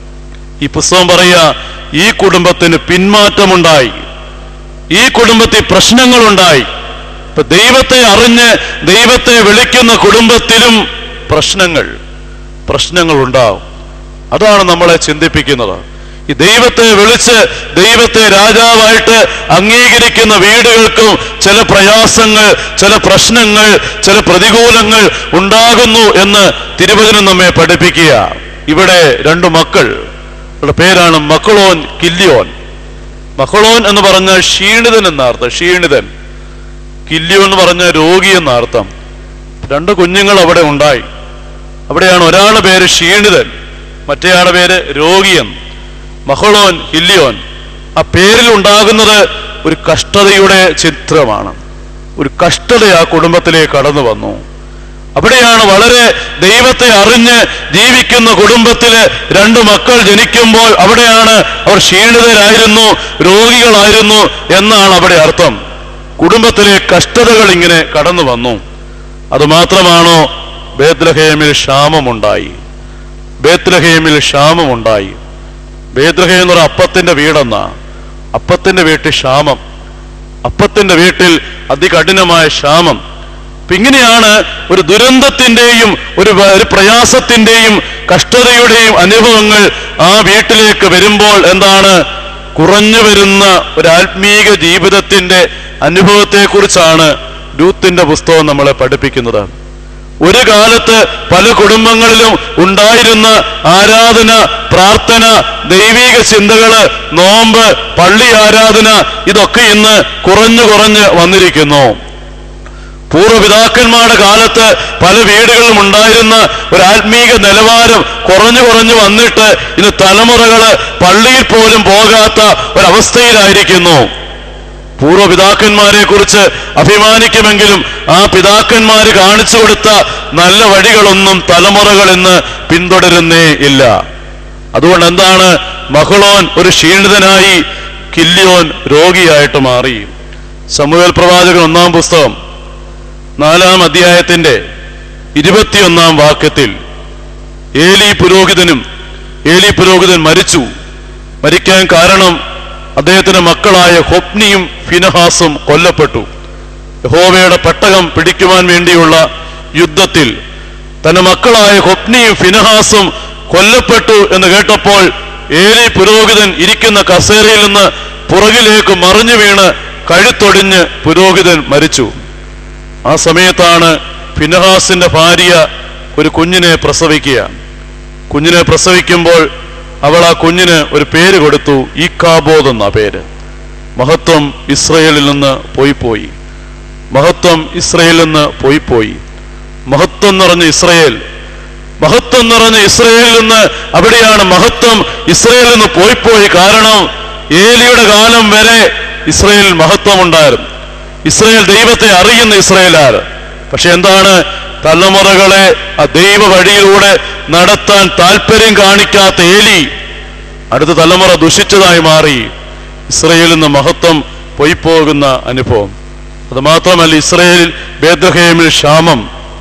ഈ പുസ്തകം പറയാ ഈ കുടുംബത്തിന് പിന്മാറ്റമുണ്ടായി ഈ കുടുംബത്തിൽ പ്രശ്നങ്ങളുണ്ടായി ഇപ്പൊ ദൈവത്തെ അറിഞ്ഞ് ദൈവത്തെ വിളിക്കുന്ന കുടുംബത്തിലും പ്രശ്നങ്ങൾ പ്രശ്നങ്ങൾ ഉണ്ടാവും അതാണ് നമ്മളെ ചിന്തിപ്പിക്കുന്നത് ഈ ദൈവത്തെ വിളിച്ച് ദൈവത്തെ രാജാവായിട്ട് അംഗീകരിക്കുന്ന വീടുകൾക്കും ചില പ്രയാസങ്ങൾ ചില പ്രശ്നങ്ങൾ ചില പ്രതികൂലങ്ങൾ ഉണ്ടാകുന്നു എന്ന് തിരുവചനം നമ്മെ പഠിപ്പിക്കുക ഇവിടെ രണ്ടു മക്കൾ അവരുടെ പേരാണ് മക്കളോൻ കില്ലിയോൻ മക്കളോൻ എന്ന് പറഞ്ഞാൽ ക്ഷീണിതൻ എന്നർത്ഥം ക്ഷീണിതൻ കില്ലിയോൻ എന്ന് പറഞ്ഞ രോഗി എന്നർത്ഥം രണ്ട് കുഞ്ഞുങ്ങൾ അവിടെ ഉണ്ടായി അവിടെയാണ് ഒരാളുടെ പേര് ക്ഷീണിതൻ മറ്റേയാളുടെ പേര് രോഗിയൻ മഹളോൻ ഹില്ലിയോൻ ആ പേരിൽ ഉണ്ടാകുന്നത് ഒരു കഷ്ടതയുടെ ചിത്രമാണ് ഒരു കഷ്ടത ആ കുടുംബത്തിലേക്ക് കടന്നു വന്നു അവിടെയാണ് വളരെ ദൈവത്തെ അറിഞ്ഞ് ജീവിക്കുന്ന കുടുംബത്തില് രണ്ട് മക്കൾ ജനിക്കുമ്പോൾ അവിടെയാണ് അവർ ക്ഷീണിതരായിരുന്നു രോഗികളായിരുന്നു എന്നാണ് അവിടെ അർത്ഥം കുടുംബത്തിലെ കഷ്ടതകൾ ഇങ്ങനെ കടന്നു വന്നു അത് മാത്രമാണോ ബേദ്ലഹേമിൽ ക്ഷാമമുണ്ടായി ബേത്ലഹേമിൽ ക്ഷാമമുണ്ടായി ബേദ്ലഹേം എന്ന് പറഞ്ഞ അപ്പത്തിന്റെ വീടെന്നാ അപ്പത്തിന്റെ വീട്ടിൽ ക്ഷാമം അപ്പത്തിന്റെ വീട്ടിൽ അതികഠിനമായ ക്ഷാമം അപ്പൊ ഇങ്ങനെയാണ് ഒരു ദുരന്തത്തിന്റെയും ഒരു വ- ഒരു പ്രയാസത്തിന്റെയും കഷ്ടതയുടെയും അനുഭവങ്ങൾ ആ വീട്ടിലേക്ക് വരുമ്പോൾ എന്താണ് കുറഞ്ഞു വരുന്ന ഒരു ആത്മീക ജീവിതത്തിന്റെ അനുഭവത്തെക്കുറിച്ചാണ് രൂത്തിന്റെ പുസ്തകം നമ്മളെ പഠിപ്പിക്കുന്നത് ഒരു കാലത്ത് പല കുടുംബങ്ങളിലും ഉണ്ടായിരുന്ന ആരാധന പ്രാർത്ഥന ദൈവിക ചിന്തകള് നോമ്പ് പള്ളി ആരാധന ഇതൊക്കെ ഇന്ന് കുറഞ്ഞു കുറഞ്ഞ് വന്നിരിക്കുന്നു പൂർവ്വപിതാക്കന്മാരുടെ കാലത്ത് പല വീടുകളിലും ഉണ്ടായിരുന്ന ഒരു ആത്മീക നിലവാരം കുറഞ്ഞു കുറഞ്ഞു വന്നിട്ട് ഇന്ന് തലമുറകള് പള്ളിയിൽ പോലും പോകാത്ത ഒരവസ്ഥയിലായിരിക്കുന്നു പൂർവ്വപിതാക്കന്മാരെ കുറിച്ച് അഭിമാനിക്കുമെങ്കിലും ആ പിതാക്കന്മാര് കാണിച്ചു കൊടുത്ത നല്ല വഴികളൊന്നും തലമുറകൾ ഇന്ന് പിന്തുടരുന്നേ ഇല്ല അതുകൊണ്ട് എന്താണ് മഹളോൻ ഒരു ക്ഷീണിതനായി കില്ലിയോൻ രോഗിയായിട്ട് മാറി സമൂഹൽ പ്രവാചകൻ ഒന്നാം പുസ്തകം നാലാം അധ്യായത്തിന്റെ ഇരുപത്തിയൊന്നാം വാക്യത്തിൽ ഏലി പുരോഹിതനും ഏലി പുരോഹിതൻ മരിച്ചു മരിക്കാൻ കാരണം അദ്ദേഹത്തിന്റെ മക്കളായ ഹൊപ്നിയും ഫിനഹാസും കൊല്ലപ്പെട്ടു യഹോവയുടെ പെട്ടകം പിടിക്കുവാൻ വേണ്ടിയുള്ള യുദ്ധത്തിൽ തന്റെ മക്കളായ ഹൊപ്നിയും ഫിനഹാസും കൊല്ലപ്പെട്ടു എന്ന് കേട്ടപ്പോൾ ഏലി പുരോഹിതൻ ഇരിക്കുന്ന കസേരയിൽ നിന്ന് പുറകിലേക്ക് മറിഞ്ഞു വീണ് കഴുത്തൊടിഞ്ഞ് പുരോഹിതൻ മരിച്ചു ആ സമയത്താണ് ഫിനഹാസിന്റെ ഭാര്യ ഒരു കുഞ്ഞിനെ പ്രസവിക്കുക കുഞ്ഞിനെ പ്രസവിക്കുമ്പോൾ അവൾ ആ കുഞ്ഞിന് ഒരു പേര് കൊടുത്തു ഈക്കാബോദ് എന്ന പേര് മഹത്വം ഇസ്രയേലിൽ നിന്ന് പോയി പോയി മഹത്വം ഇസ്രയേലിൽ നിന്ന് പോയി പോയി മഹത്വം നിറഞ്ഞ ഇസ്രയേൽ മഹത്വം നിറഞ്ഞ ഇസ്രയേലിൽ നിന്ന് അവിടെയാണ് മഹത്വം ഇസ്രയേലിൽ നിന്ന് പോയി പോയി കാരണം ഏലിയുടെ കാലം വരെ ഇസ്രയേലിൽ മഹത്വം ഉണ്ടായിരുന്നു ഇസ്രയേൽ ദൈവത്തെ അറിയുന്ന ഇസ്രയേലാണ് പക്ഷെ എന്താണ് തലമുറകളെ ആ ദൈവ വഴിയിലൂടെ നടത്താൻ താല്പര്യം കാണിക്കാത്ത ഏലി അടുത്ത തലമുറ ദുഷിച്ചതായി മാറി ഇസ്രയേലിൽ നിന്ന് മഹത്വം പൊയ്പോകുന്ന അനുഭവം അത് മാത്രമല്ല ഇസ്രയേലിൽ ബേദ്രഹേമിൽ ക്ഷാമം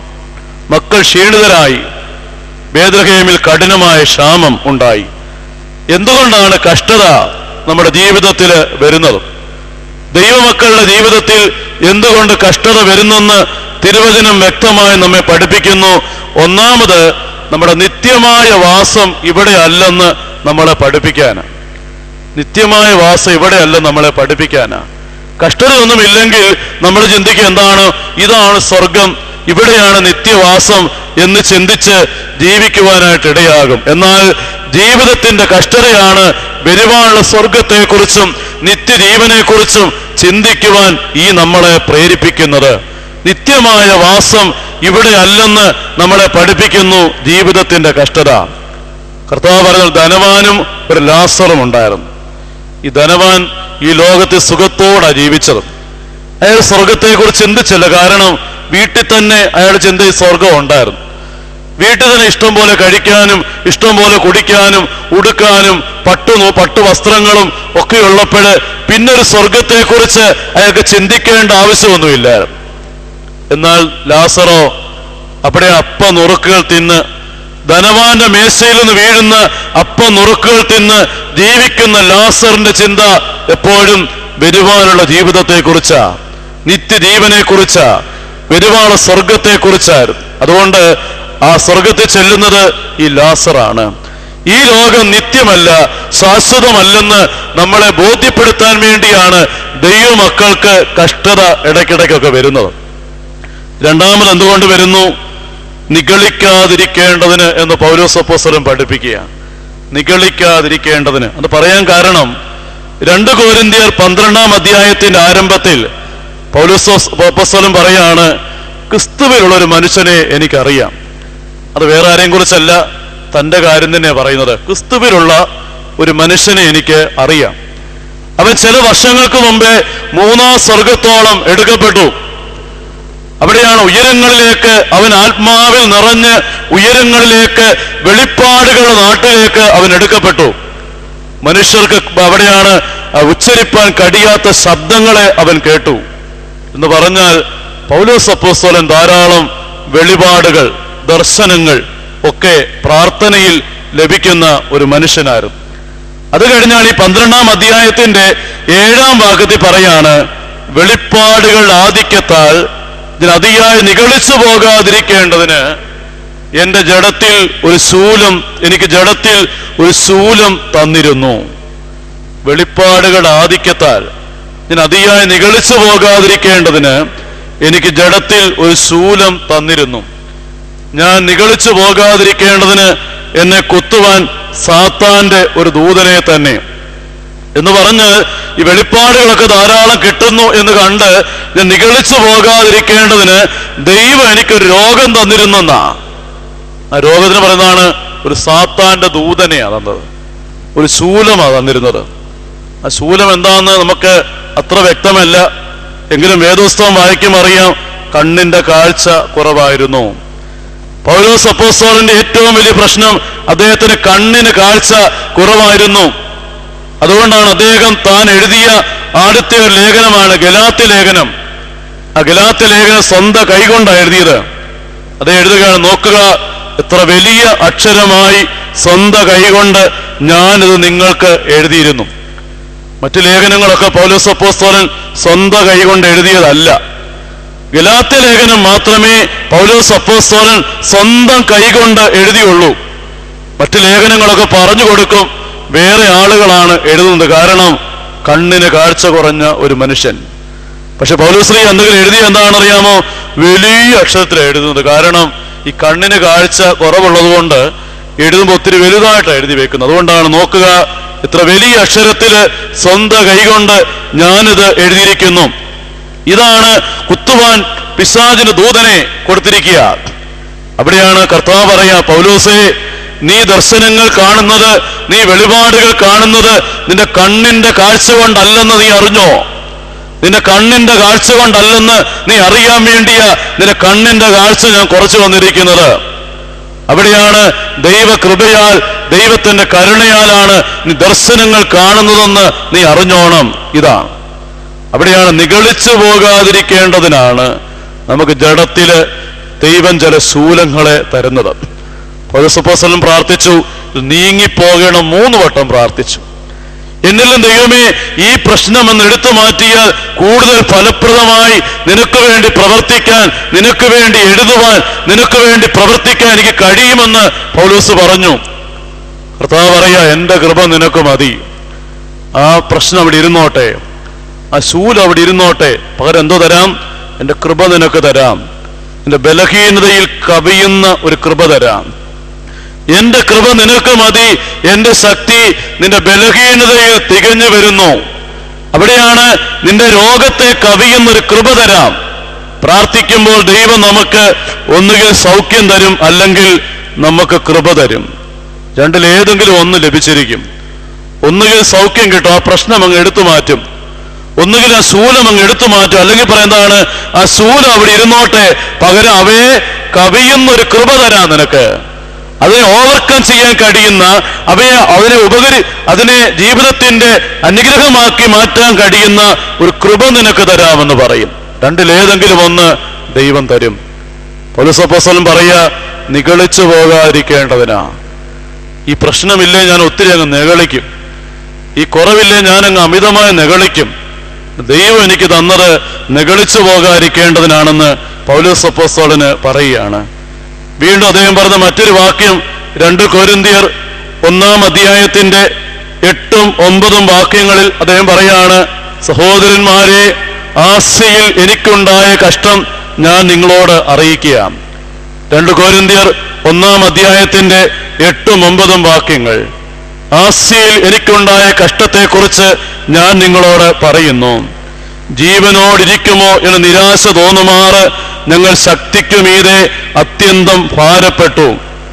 മക്കൾ ക്ഷീണിതരായി ബേദ്രഹേമിൽ കഠിനമായ ക്ഷാമം ഉണ്ടായി എന്തുകൊണ്ടാണ് കഷ്ടത നമ്മുടെ ജീവിതത്തിൽ വരുന്നത് ദൈവമക്കളുടെ ജീവിതത്തിൽ എന്തുകൊണ്ട് കഷ്ടത വരുന്നെന്ന് തിരുവചനം വ്യക്തമായി നമ്മെ പഠിപ്പിക്കുന്നു ഒന്നാമത് നമ്മുടെ നിത്യമായ വാസം ഇവിടെ അല്ലെന്ന് നമ്മളെ പഠിപ്പിക്കാന് നിത്യമായ വാസം ഇവിടെയല്ല നമ്മളെ പഠിപ്പിക്കാനാ കഷ്ടതയൊന്നുമില്ലെങ്കിൽ നമ്മൾ ചിന്തിക്കുക എന്താണ് ഇതാണ് സ്വർഗം ഇവിടെയാണ് നിത്യവാസം എന്ന് ചിന്തിച്ച് ജീവിക്കുവാനായിട്ട് ഇടയാകും എന്നാൽ ജീവിതത്തിന്റെ കഷ്ടതയാണ് വരുവാനുള്ള സ്വർഗത്തെക്കുറിച്ചും നിത്യജീവനെക്കുറിച്ചും ചിന്തിക്കുവാൻ ഈ നമ്മളെ പ്രേരിപ്പിക്കുന്നത് നിത്യമായ വാസം ഇവിടെ അല്ലെന്ന് നമ്മളെ പഠിപ്പിക്കുന്നു ജീവിതത്തിന്റെ കഷ്ടത കർത്താവ് പറഞ്ഞാൽ ധനവാനും ഒരു ലാസറും ഉണ്ടായിരുന്നു ഈ ധനവാൻ ഈ ലോകത്തിൽ സുഖത്തോടെ ജീവിച്ചത് അയാൾ സ്വർഗത്തെക്കുറിച്ച് ചിന്തിച്ചില്ല കാരണം വീട്ടിൽ തന്നെ അയാൾ ചിന്ത സ്വർഗം ഉണ്ടായിരുന്നു വീട്ടിൽ തന്നെ ഇഷ്ടം പോലെ കഴിക്കാനും ഇഷ്ടം പോലെ കുടിക്കാനും ഉടുക്കാനും പട്ടു പട്ടു വസ്ത്രങ്ങളും ഒക്കെ ഉള്ളപ്പോൾ പിന്നെ ഒരു സ്വർഗത്തെക്കുറിച്ച് അയാൾക്ക് ചിന്തിക്കേണ്ട ആവശ്യമൊന്നുമില്ലായിരുന്നു എന്നാൽ ലാസറോ അവിടെ അപ്പ നുറുക്കുകൾ തിന്ന് ധനവാന്റെ മേശയിൽ നിന്ന് വീഴുന്ന അപ്പ നുറുക്കുകൾ തിന്ന് ജീവിക്കുന്ന ലാസറിന്റെ ചിന്ത എപ്പോഴും വരുവാനുള്ള ജീവിതത്തെക്കുറിച്ചാ നിത്യജീവനെ കുറിച്ചാ വരുവാനുള്ള സ്വർഗത്തെക്കുറിച്ചായിരുന്നു അതുകൊണ്ട് ആ സ്വർഗത്തിൽ ചെല്ലുന്നത് ഈ ലാസറാണ് ഈ ലോകം നിത്യമല്ല ശാശ്വതമല്ലെന്ന് നമ്മളെ ബോധ്യപ്പെടുത്താൻ വേണ്ടിയാണ് ദൈവമക്കൾക്ക് കഷ്ടത ഇടയ്ക്കിടയ്ക്കൊക്കെ വരുന്നത് രണ്ടാമത് എന്തുകൊണ്ട് വരുന്നു നിഗളിക്കാതിരിക്കേണ്ടതിന് എന്ന് പൗലോസപ്പോസ്വരം പഠിപ്പിക്കുകയാണ് നിഗളിക്കാതിരിക്കേണ്ടതിന് അത് പറയാൻ കാരണം രണ്ട് കോരിന്തിയർ പന്ത്രണ്ടാം അധ്യായത്തിന്റെ ആരംഭത്തിൽ പൗലോസോസ് അപ്പോസ്തലൻ പറയാണ് ക്രിസ്തുവിലുള്ള ഒരു മനുഷ്യനെ എനിക്കറിയാം അത് വേറെ ആരെയും കുറിച്ചല്ല തന്റെ കാര്യം തന്നെ പറയുന്നത് ക്രിസ്തുവിലുള്ള ഒരു മനുഷ്യനെ എനിക്ക് അറിയാം അവൻ ചില വർഷങ്ങൾക്ക് മുമ്പേ മൂന്നാം സ്വർഗത്തോളം എടുക്കപ്പെട്ടു അവിടെയാണ് ഉയരങ്ങളിലേക്ക് അവൻ ആത്മാവിൽ നിറഞ്ഞ് ഉയരങ്ങളിലേക്ക് വെളിപ്പാടുകളുടെ നാട്ടിലേക്ക് അവൻ എടുക്കപ്പെട്ടു മനുഷ്യർക്ക് അവിടെയാണ് ആ ഉച്ചരിപ്പാൻ കഴിയാത്ത ശബ്ദങ്ങളെ അവൻ കേട്ടു എന്ന് പറഞ്ഞാൽ പൗലോസ് അപ്പോസ്തലൻ ധാരാളം വെളിപാടുകൾ ദർശനങ്ങൾ ഒക്കെ പ്രാർത്ഥനയിൽ ലഭിക്കുന്ന ഒരു മനുഷ്യനായിരുന്നു അത് കഴിഞ്ഞാൽ ഈ പന്ത്രണ്ടാം അധ്യായത്തിന്റെ ഏഴാം ഭാഗത്തിൽ പറയാണ് വെളിപ്പാടുകൾ ആധിക്യത്താൽ ഇതിനതിയായി നിഗളിച്ചു പോകാതിരിക്കേണ്ടതിന് എന്റെ ജഡത്തിൽ ഒരു ശൂലം എനിക്ക് ജഡത്തിൽ ഒരു ശൂലം തന്നിരുന്നു വെളിപ്പാടുകൾ ആധിക്യത്താൽ ഞാൻ അതിയായി നിഗളിച്ചു പോകാതിരിക്കേണ്ടതിന് എനിക്ക് ജഡത്തിൽ ഒരു ശൂലം തന്നിരുന്നു ഞാൻ നിഗളിച്ചു പോകാതിരിക്കേണ്ടതിന് എന്നെ കുത്തുവാൻ സാത്താന്റെ ഒരു ദൂതനെ തന്നെ എന്ന് പറഞ്ഞ് ഈ വെളിപ്പാടുകളൊക്കെ ധാരാളം കിട്ടുന്നു എന്ന് കണ്ട് ഞാൻ നിഗളിച്ചു പോകാതിരിക്കേണ്ടതിന് ദൈവം എനിക്കൊരു രോഗം തന്നിരുന്നെന്നാ ആ രോഗത്തിന് പറയുന്നതാണ് ഒരു സാത്താന്റെ ദൂതനെയാ തന്നത് ഒരു ശൂലമാ തന്നിരുന്നത് ആ ശൂലം എന്താന്ന് നമുക്ക് അത്ര വ്യക്തമല്ല എങ്കിലും വേദോസ്തവം വായിക്കും അറിയാം കണ്ണിന്റെ കാഴ്ച കുറവായിരുന്നു പൗലോസ് അപ്പോസ്തോലിന്റെ ഏറ്റവും വലിയ പ്രശ്നം അദ്ദേഹത്തിന് കണ്ണിന് കാഴ്ച കുറവായിരുന്നു അതുകൊണ്ടാണ് അദ്ദേഹം താൻ എഴുതിയ ആദ്യത്തെ ഒരു ലേഖനമാണ് ഗലാത്തി ലേഖനം ആ ഗലാത്തി ലേഖനം സ്വന്തം കൈകൊണ്ടാണ് എഴുതിയത് അത് എഴുതുകയാണ് നോക്കുക എത്ര വലിയ അക്ഷരമായി സ്വന്തം കൈകൊണ്ട് ഞാനിത് നിങ്ങൾക്ക് എഴുതിയിരുന്നു മറ്റു ലേഖനങ്ങളൊക്കെ പൗലോസ് അപ്പോസ്തോലൻ സ്വന്തം കൈകൊണ്ട് എഴുതിയതല്ല ഗലാത്യ ലേഖനം മാത്രമേ പൗലോസ് അപ്പോസ്തോലൻ സ്വന്തം കൈകൊണ്ട് എഴുതിയുള്ളൂ മറ്റു ലേഖനങ്ങളൊക്കെ പറഞ്ഞു കൊടുക്കും വേറെ ആളുകളാണ് എഴുതുന്നത് കാരണം കണ്ണിന് കാഴ്ച കുറഞ്ഞ ഒരു മനുഷ്യൻ പക്ഷെ പൗലോശ്രീ എന്തെങ്കിലും എഴുതി എന്താണെന്നറിയാമോ വലിയ അക്ഷരത്തിൽ എഴുതുന്നത് കാരണം ഈ കണ്ണിന് കാഴ്ച കുറവുള്ളത് കൊണ്ട് എഴുതുമ്പോൾ ഒത്തിരി വലുതായിട്ട് എഴുതി വെക്കുന്നത് അതുകൊണ്ടാണ് നോക്കുക ഇത്ര വലിയ അക്ഷരത്തില് സ്വന്തം കൈകൊണ്ട് ഞാനിത് എഴുതിയിരിക്കുന്നു ഇതാണ് കുത്തുവാൻ പിശാചിന് ദൂതനെ കൊടുത്തിരിക്കുക അവിടെയാണ് കർത്താവ് പറയാ പൗലോസേ നീ ദർശനങ്ങൾ കാണുന്നത് നീ വെളിപാടുകൾ കാണുന്നത് നിന്റെ കണ്ണിന്റെ കാഴ്ച കൊണ്ടല്ലെന്ന് നീ അറിഞ്ഞോ നിന്റെ കണ്ണിന്റെ കാഴ്ച കൊണ്ടല്ലെന്ന് നീ അറിയാൻ വേണ്ടിയ നിന്റെ കണ്ണിന്റെ കാഴ്ച ഞാൻ കുറച്ചു വന്നിരിക്കുന്നത് അവിടെയാണ് ദൈവകൃപയാൽ ദൈവത്തിന്റെ കരുണയാലാണ് നീ ദർശനങ്ങൾ കാണുന്നതെന്ന് നീ അറിഞ്ഞോണം ഇതാണ് അവിടെയാണ് നിഗളിച്ചു പോകാതിരിക്കേണ്ടതിനാണ് നമുക്ക് ജഡത്തില് ദൈവം ചില ശൂലങ്ങളെ തരുന്നത് പൗരസപ്പോസലും പ്രാർത്ഥിച്ചു നീങ്ങിപ്പോകണം മൂന്ന് വട്ടം പ്രാർത്ഥിച്ചു എന്നിലും ദൈവമേ ഈ പ്രശ്നം എന്ന് എടുത്തു മാറ്റിയാൽ കൂടുതൽ ഫലപ്രദമായി നിനക്ക് വേണ്ടി പ്രവർത്തിക്കാൻ നിനക്ക് വേണ്ടി എഴുതുവാൻ നിനക്ക് വേണ്ടി പ്രവർത്തിക്കാൻ എനിക്ക് കഴിയുമെന്ന് പൗലൂസ് പറഞ്ഞു കർത്താവ് പറയാ എന്റെ കൃപ നിനക്ക് മതി ആ പ്രശ്നം അവിടെ ഇരുന്നോട്ടെ ആ ശൂലം അവിടെ ഇരുന്നോട്ടെ പകരം എന്തോ തരാം എന്റെ കൃപ നിനക്ക് തരാം എന്റെ ബലഹീനതയിൽ കവിയുന്ന ഒരു കൃപ തരാം എന്റെ കൃപ നിനക്ക് മതി എന്റെ ശക്തി നിന്റെ ബലഹീനതയിൽ തികഞ്ഞു വരുന്നു അവിടെയാണ് നിന്റെ രോഗത്തെ കവിയുന്നൊരു കൃപ തരാം പ്രാർത്ഥിക്കുമ്പോൾ ദൈവം നമുക്ക് ഒന്നുകിൽ സൗഖ്യം തരും അല്ലെങ്കിൽ നമുക്ക് കൃപ തരും രണ്ടിൽ ഏതെങ്കിലും ഒന്ന് ലഭിച്ചിരിക്കും ഒന്നുകിൽ സൗഖ്യം കിട്ടും ആ പ്രശ്നം അങ്ങ് എടുത്തു മാറ്റും ഒന്നുകിൽ ആ ശൂലം അങ്ങ് എടുത്തു മാറ്റും അല്ലെങ്കിൽ പറയുന്നതാണ് ആ ശൂലം അവിടെ ഇരുന്നോട്ടെ പകരം അവയെ കവിയുന്ന ഒരു കൃപ തരാം നിനക്ക് അതിനെ ഓവർകം ചെയ്യാൻ കഴിയുന്ന അവയെ അതിനെ ഉപകരി അതിനെ ജീവിതത്തിന്റെ അനുഗ്രഹമാക്കി മാറ്റാൻ കഴിയുന്ന ഒരു കൃപ നിനക്ക് തരാമെന്ന് പറയും രണ്ടിലേതെങ്കിലും ഒന്ന് ദൈവം തരും പൊലുസപ്പോസലും പറയാ നിഗളിച്ചു പോകാതിരിക്കേണ്ടതിനാ ഈ പ്രശ്നമില്ലേ ഞാൻ ഒത്തിരി അങ്ങ് നിഗളിക്കും ഈ കുറവില്ലേ ഞാൻ അങ്ങ് അമിതമായി നിഗളിക്കും ദൈവം എനിക്ക് തന്നത് നിഗളിച്ചു പോകാതിരിക്കേണ്ടതിനാണെന്ന് പൗലോസ് അപ്പോസ്തലന് പറയുകയാണ് വീണ്ടും അദ്ദേഹം പറഞ്ഞ മറ്റൊരു വാക്യം രണ്ട് കൊരിന്തിയർ ഒന്നാം അധ്യായത്തിന്റെ എട്ടും ഒമ്പതും വാക്യങ്ങളിൽ അദ്ദേഹം പറയാണ് സഹോദരന്മാരെ ആസ്യയിൽ എനിക്കുണ്ടായ കഷ്ടം ഞാൻ നിങ്ങളോട് അറിയിക്കുക രണ്ട് കോരിന്തിയർ ഒന്നാം അധ്യായത്തിന്റെ എട്ടും ഒമ്പതും വാക്യങ്ങൾ ആസ്യയിൽ എനിക്കുണ്ടായ കഷ്ടത്തെക്കുറിച്ച് ഞാൻ നിങ്ങളോട് പറയുന്നു ജീവനോടിരിക്കുമോ എന്ന് നിരാശ തോന്നുമാറ് ഞങ്ങൾ ശക്തിക്കുമീതെ അത്യന്തം ഭാരപ്പെട്ടു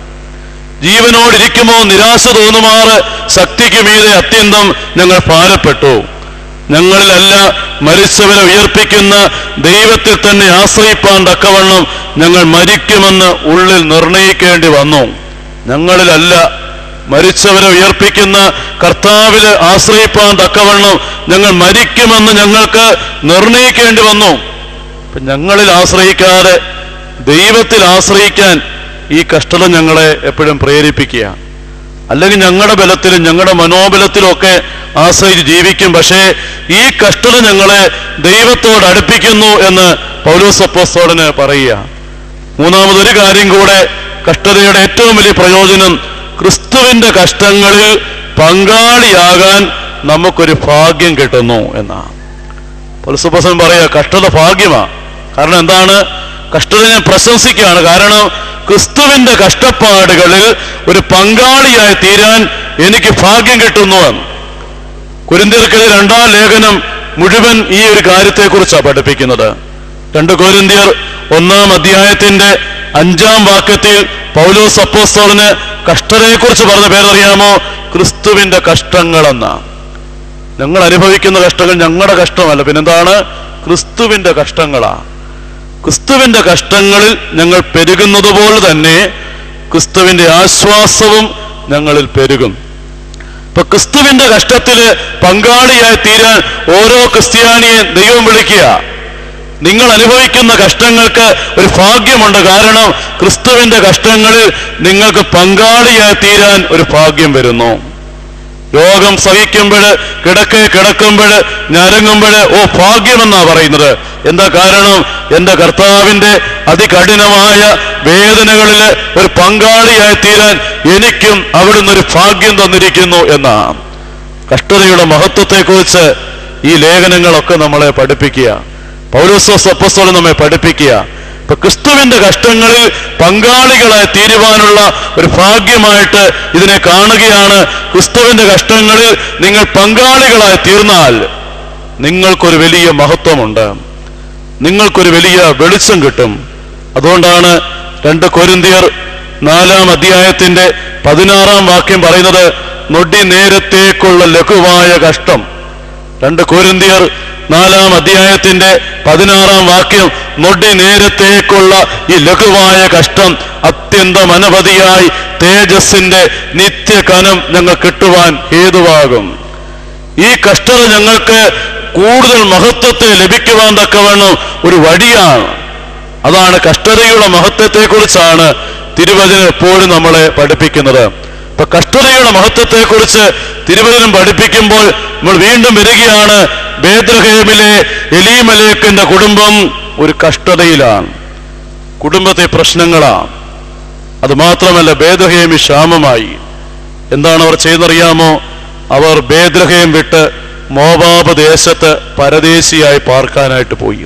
ജീവനോടിരിക്കുമോ നിരാശ തോന്നുമാറ് ശക്തിക്കുമീതെ അത്യന്തം ഞങ്ങൾ ഭാരപ്പെട്ടു ഞങ്ങളിലല്ല മരിച്ചവരെ ഉയർപ്പിക്കുന്ന ദൈവത്തിൽ തന്നെ ആശ്രയിപ്പാൻ തക്കവണ്ണം ഞങ്ങൾ മരിക്കുമെന്ന് ഉള്ളിൽ നിർണയിക്കേണ്ടി വന്നു ഞങ്ങളിലല്ല മരിച്ചവരെ ഉയർപ്പിക്കുന്ന കർത്താവിൽ ആശ്രയിപ്പാൻ തക്കവണ്ണം ഞങ്ങൾ മരിക്കുമെന്ന് ഞങ്ങൾക്ക് നിർണയിക്കേണ്ടി വന്നു അപ്പൊ ഞങ്ങളിൽ ആശ്രയിക്കാതെ ദൈവത്തിൽ ആശ്രയിക്കാൻ ഈ കഷ്ടത ഞങ്ങളെ എപ്പോഴും പ്രേരിപ്പിക്കുക അല്ലെങ്കിൽ ഞങ്ങളുടെ ബലത്തിലും ഞങ്ങളുടെ മനോബലത്തിലും ഒക്കെ ആശ്രയിച്ച് ജീവിക്കും പക്ഷേ ഈ കഷ്ടത ഞങ്ങളെ ദൈവത്തോട് അടുപ്പിക്കുന്നു എന്ന് പൗലോസ് അപ്പോസ്തോലന് പറയുക മൂന്നാമതൊരു കാര്യം കൂടെ കഷ്ടതയുടെ ഏറ്റവും വലിയ പ്രയോജനം ക്രിസ്തുവിന്റെ കഷ്ടങ്ങളിൽ പങ്കാളിയാകാൻ നമുക്കൊരു ഭാഗ്യം കിട്ടുന്നു എന്നാണ് പൗലോസപ്പോസ്തലൻ പറയുക കഷ്ടത ഭാഗ്യമാ കാരണം എന്താണ് കഷ്ടത ഞാൻ പ്രശംസിക്കുകയാണ് കാരണം ക്രിസ്തുവിന്റെ കഷ്ടപ്പാടുകളിൽ ഒരു പങ്കാളിയായി തീരാൻ എനിക്ക് ഭാഗ്യം കിട്ടുന്നു എന്ന് കുരിന്തിയർക്കെതിരെ രണ്ടാം ലേഖനം മുഴുവൻ ഈ ഒരു കാര്യത്തെക്കുറിച്ചാണ് പഠിപ്പിക്കുന്നത് രണ്ട് കോരിന്തിയർ ഒന്നാം അധ്യായത്തിന്റെ അഞ്ചാം വാക്യത്തിൽ പൗലോസ് അപ്പോസ്തോലിന് കഷ്ടതയെക്കുറിച്ച് പറഞ്ഞ പേരറിയാമോ ക്രിസ്തുവിന്റെ കഷ്ടങ്ങളെന്ന ഞങ്ങൾ അനുഭവിക്കുന്ന കഷ്ടങ്ങൾ ഞങ്ങളുടെ കഷ്ടമല്ല പിന്നെന്താണ് ക്രിസ്തുവിന്റെ കഷ്ടങ്ങളാ ക്രിസ്തുവിന്റെ കഷ്ടങ്ങളിൽ ഞങ്ങൾ പെരുകുന്നത് പോലെ തന്നെ ക്രിസ്തുവിന്റെ ആശ്വാസവും ഞങ്ങളിൽ പെരുകും ഇപ്പൊ ക്രിസ്തുവിന്റെ കഷ്ടത്തില് പങ്കാളിയായി തീരാൻ ഓരോ ക്രിസ്ത്യാനിയെ ദൈവം വിളിക്കുക നിങ്ങൾ അനുഭവിക്കുന്ന കഷ്ടങ്ങൾക്ക് ഒരു ഭാഗ്യമുണ്ട് കാരണം ക്രിസ്തുവിന്റെ കഷ്ടങ്ങളിൽ നിങ്ങൾക്ക് പങ്കാളിയായി തീരാൻ ഒരു ഭാഗ്യം വരുന്നു രോഗം സഹിക്കുമ്പോൾ കിടക്കെ കിടക്കുമ്പോൾ ഞരങ്ങുമ്പോൾ ഓ ഭാഗ്യമെന്നാ പറയുന്നത് എന്താ കാരണം എന്റെ കർത്താവിന്റെ അതികഠിനമായ വേദനകളിൽ ഒരു പങ്കാളിയായി തീരാൻ എനിക്കും അവിടുന്ന് ഒരു ഭാഗ്യം തന്നിരിക്കുന്നു എന്നാണ് കഷ്ടതയുടെ മഹത്വത്തെക്കുറിച്ച് ഈ ലേഖനങ്ങളൊക്കെ നമ്മളെ പഠിപ്പിക്കുക പൗലോസോസ് അപ്പസ്തോലൻ നമ്മെ പഠിപ്പിക്കുക ഇപ്പൊ ക്രിസ്തുവിന്റെ കഷ്ടങ്ങളിൽ പങ്കാളികളായി തീരുവാനുള്ള ഒരു ഭാഗ്യമായിട്ട് ഇതിനെ കാണുകയാണ് ക്രിസ്തുവിന്റെ കഷ്ടങ്ങളിൽ നിങ്ങൾ പങ്കാളികളായി തീർന്നാൽ നിങ്ങൾക്കൊരു വലിയ മഹത്വമുണ്ട് നിങ്ങൾക്കൊരു വലിയ വെളിച്ചം കിട്ടും അതുകൊണ്ടാണ് രണ്ട് കൊരിന്തിയർ നാലാം അധ്യായത്തിന്റെ പതിനാറാം വാക്യം പറയുന്നത് നൊടി നേരത്തേക്കുള്ള ലഘുവായ കഷ്ടം രണ്ട് കോരിന്തിയർ നാലാം അധ്യായത്തിന്റെ പതിനാറാം വാക്യം നൊടി നേരത്തേക്കുള്ള ഈ ലഘുവായ കഷ്ടം അത്യന്തം അനവധിയായി തേജസ്സിന്റെ നിത്യകനം ഞങ്ങൾ കിട്ടുവാൻ ഹേതുവാകും ഈ കഷ്ടത ഞങ്ങൾക്ക് കൂടുതൽ മഹത്വത്തെ ലഭിക്കുവാൻ തക്കവണ്ണം ഒരു വഴിയാണ് അതാണ് കഷ്ടതയുടെ മഹത്വത്തെക്കുറിച്ചാണ് തിരുവചനം എപ്പോഴും നമ്മളെ പഠിപ്പിക്കുന്നത് ഇപ്പൊ കഷ്ടതയുടെ മഹത്വത്തെക്കുറിച്ച് തിരുവചനം പഠിപ്പിക്കുമ്പോൾ നമ്മൾ വീണ്ടും വരികയാണ് ബേദ്രഹേമിലെ എലീമലേക്കിന്റെ കുടുംബം ഒരു കഷ്ടതയിലാണ് കുടുംബത്തെ പ്രശ്നങ്ങളാണ് അത് മാത്രമല്ല ബേദ്രഹേമി ക്ഷാമമായി എന്താണ് അവർ ചെയ്യുന്നറിയാമോ അവർ ബേദ്രഹേം വിട്ട് മോവാബ് ദേശത്ത് പരദേശിയായി പാർക്കാനായിട്ട് പോയി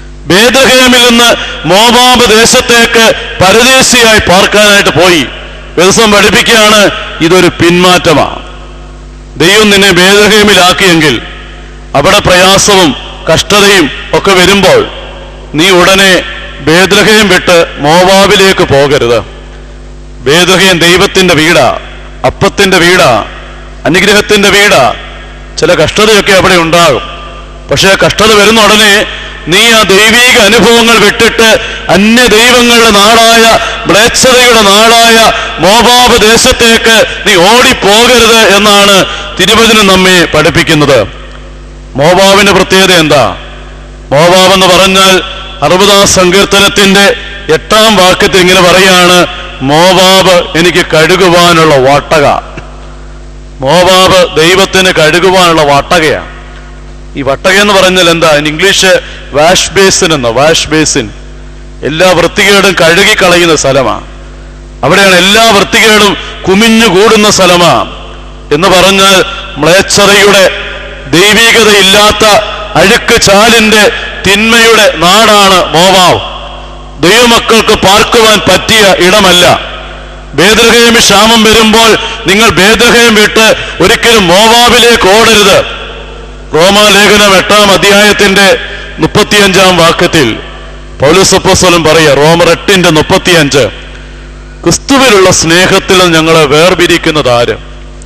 ബേദ്രഹേമിൽ നിന്ന് മോവാബ് ദേശത്തേക്ക് പരദേശിയായി പാർക്കാനായിട്ട് പോയി ദിവസം പഠിപ്പിക്കുകയാണ് ഇതൊരു പിന്മാറ്റമാണ് ദൈവം നിന്നെ ബേദഹേമിലാക്കിയെങ്കിൽ അവിടെ പ്രയാസവും കഷ്ടതയും ഒക്കെ വരുമ്പോൾ നീ ഉടനെ ബേദ്രഹയം വിട്ട് മോവാബിലേക്ക് പോകരുത് ബേദ്രഹയം ദൈവത്തിന്റെ വീടാ അപ്പത്തിന്റെ വീടാ അനുഗ്രഹത്തിന്റെ വീടാ ചില കഷ്ടതയൊക്കെ അവിടെ ഉണ്ടാകും പക്ഷേ കഷ്ടത വരുന്ന ഉടനെ നീ ആ ദൈവീക അനുഭവങ്ങൾ വിട്ടിട്ട് അന്യ ദൈവങ്ങളുടെ നാടായ മ്ലേച്ഛതയുടെ നാടായ മോബാബ് ദേശത്തേക്ക് നീ ഓടിപ്പോകരുത് എന്നാണ് തിരുവചനം നമ്മെ പഠിപ്പിക്കുന്നത് മോബാബിന്റെ പ്രത്യേകത എന്താ മോബാബ് എന്ന് പറഞ്ഞാൽ അറുപതാം സങ്കീർത്തനത്തിന്റെ എട്ടാം വാക്യത്തിൽ ഇങ്ങനെ പറയാണ് മോബാബ് എനിക്ക് കഴുകുവാനുള്ള വാട്ടക മോബാബ് ദൈവത്തിന് കഴുകുവാനുള്ള വാട്ടകയാണ് ഈ വട്ടക എന്ന് പറഞ്ഞാൽ എന്താ ഇൻ ഇംഗ്ലീഷ് വാഷ് ബേസിൻ എന്നോ വാഷ് ബേസിൻ എല്ലാ വൃത്തികേടും കഴുകി കളയുന്ന സ്ഥലമാണ് അവിടെയാണ് എല്ലാ വൃത്തികേടും കുമിഞ്ഞു കൂടുന്ന സ്ഥലമാണ് എന്ന് പറഞ്ഞാൽ മ്ലേച്ഛതയുടെ ദൈവികതയില്ലാത്ത അഴുക്ക് ചാലിന്റെ തിന്മയുടെ നാടാണ് മോവാവ് ദൈവമക്കൾക്ക് പാർക്കുവാൻ പറ്റിയ ഇടമല്ല ബേദർഹേമി ക്ഷാമം വരുമ്പോൾ നിങ്ങൾ ബേദർഹയം വിട്ട് ഒരിക്കലും മോവാബിലേക്ക് ഓടരുത് റോമാലേഖനം എട്ടാം അധ്യായത്തിന്റെ മുപ്പത്തിയഞ്ചാം വാക്യത്തിൽ പൗലുസപ്പോസ്വലം പറയുക റോമർ എട്ടിന്റെ മുപ്പത്തിയഞ്ച് ക്രിസ്തുവിലുള്ള സ്നേഹത്തിൽ ഞങ്ങളെ വേർപിരിക്കുന്നത് ആര്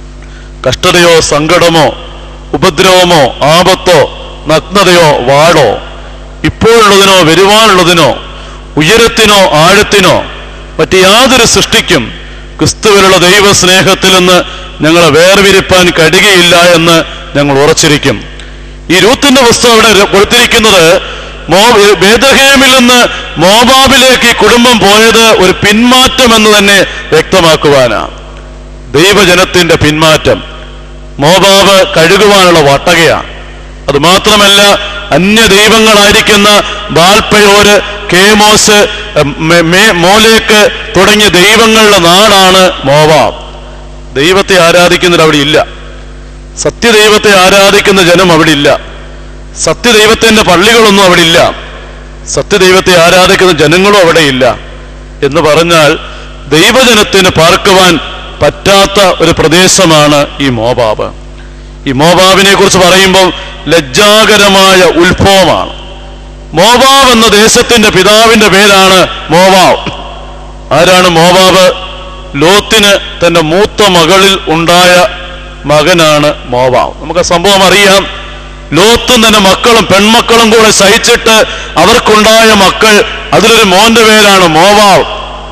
കഷ്ടതയോ സങ്കടമോ ഉപദ്രവമോ ആപത്തോ നഗ്നതയോ വാടോ ഇപ്പോഴുള്ളതിനോ വരുവാനുള്ളതിനോ ഉയരത്തിനോ ആഴത്തിനോ മറ്റ് യാതൊരു സൃഷ്ടിക്കും ക്രിസ്തുവിലുള്ള ദൈവ സ്നേഹത്തിൽ നിന്ന് ഞങ്ങളെ വേർവിരിപ്പാൻ കഴിയുകയില്ല എന്ന് ഞങ്ങൾ ഉറച്ചിരിക്കും ഈ രൂത്തിന്റെ പുസ്തകം അവിടെ കൊടുത്തിരിക്കുന്നത് മോ ബേദഹേമിൽ നിന്ന് മോബാബിലേക്ക് ഈ കുടുംബം പോയത് ഒരു പിന്മാറ്റം എന്ന് തന്നെ വ്യക്തമാക്കുവാനാണ് ദൈവജനത്തിന്റെ പിന്മാറ്റം മോബാബ് കഴുകുവാനുള്ള വട്ടകയാണ് അത് മാത്രമല്ല അന്യ ദൈവങ്ങളായിരിക്കുന്ന ബാൽപ്പയോര് കേമോസ് മെ- മേ- മോലേക്ക് തുടങ്ങിയ ദൈവങ്ങളുടെ നാടാണ് മോവാബ് ദൈവത്തെ ആരാധിക്കുന്നവർ അവിടെ ഇല്ല സത്യദൈവത്തെ ആരാധിക്കുന്ന ജനം അവിടെ ഇല്ല സത്യദൈവത്തിന്റെ പള്ളികളൊന്നും അവിടെ ഇല്ല സത്യദൈവത്തെ ആരാധിക്കുന്ന ജനങ്ങളും അവിടെ ഇല്ല എന്ന് പറഞ്ഞാൽ ദൈവജനത്തിന് പാർക്കുവാൻ പറ്റാത്ത ഒരു പ്രദേശമാണ് ഈ മോബാബ് ഈ മോബാബിനെ കുറിച്ച് പറയുമ്പോൾ ലജ്ജാകരമായ ഉത്ഭവമാണ് മോബാബ് എന്ന ദേശത്തിന്റെ പിതാവിന്റെ പേരാണ് മോവാബ് ആരാണ് മോവാബ് ലോത്തിന് തന്റെ മൂത്ത മകളിൽ ഉണ്ടായ മകനാണ് മോവാബ് നമുക്ക് ആ സംഭവം അറിയാം ലോത്തും തന്റെ മക്കളും പെൺമക്കളും കൂടെ സഹിച്ചിട്ട് അവർക്കുണ്ടായ മക്കൾ അതിലൊരു മോന്റെ പേരാണ് മോവാബ്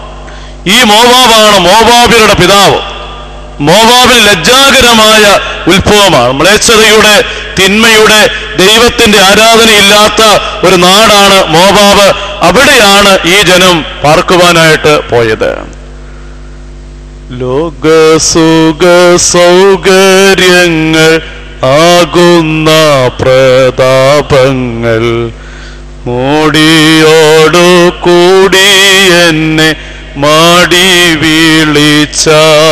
ഈ മോവാബാണ് മോവാബിയുടെ പിതാവ് മോവാബിൽ ലജ്ജാകരമായ ഉത്ഭവമാണ് മ്ലേച്ഛതയുടെ തിന്മയുടെ ദൈവത്തിന്റെ ആരാധനയില്ലാത്ത ഒരു നാടാണ് മോവാബ് അവിടെയാണ് ഈ ജനം പാർക്കുവാനായിട്ട് പോയത് ലോകസുഖ സൗകര്യങ്ങൾ ആകുന്ന പ്രതാപങ്ങൾ മോടിയോടു കൂടി എന്നെ മാടി വിളിച്ച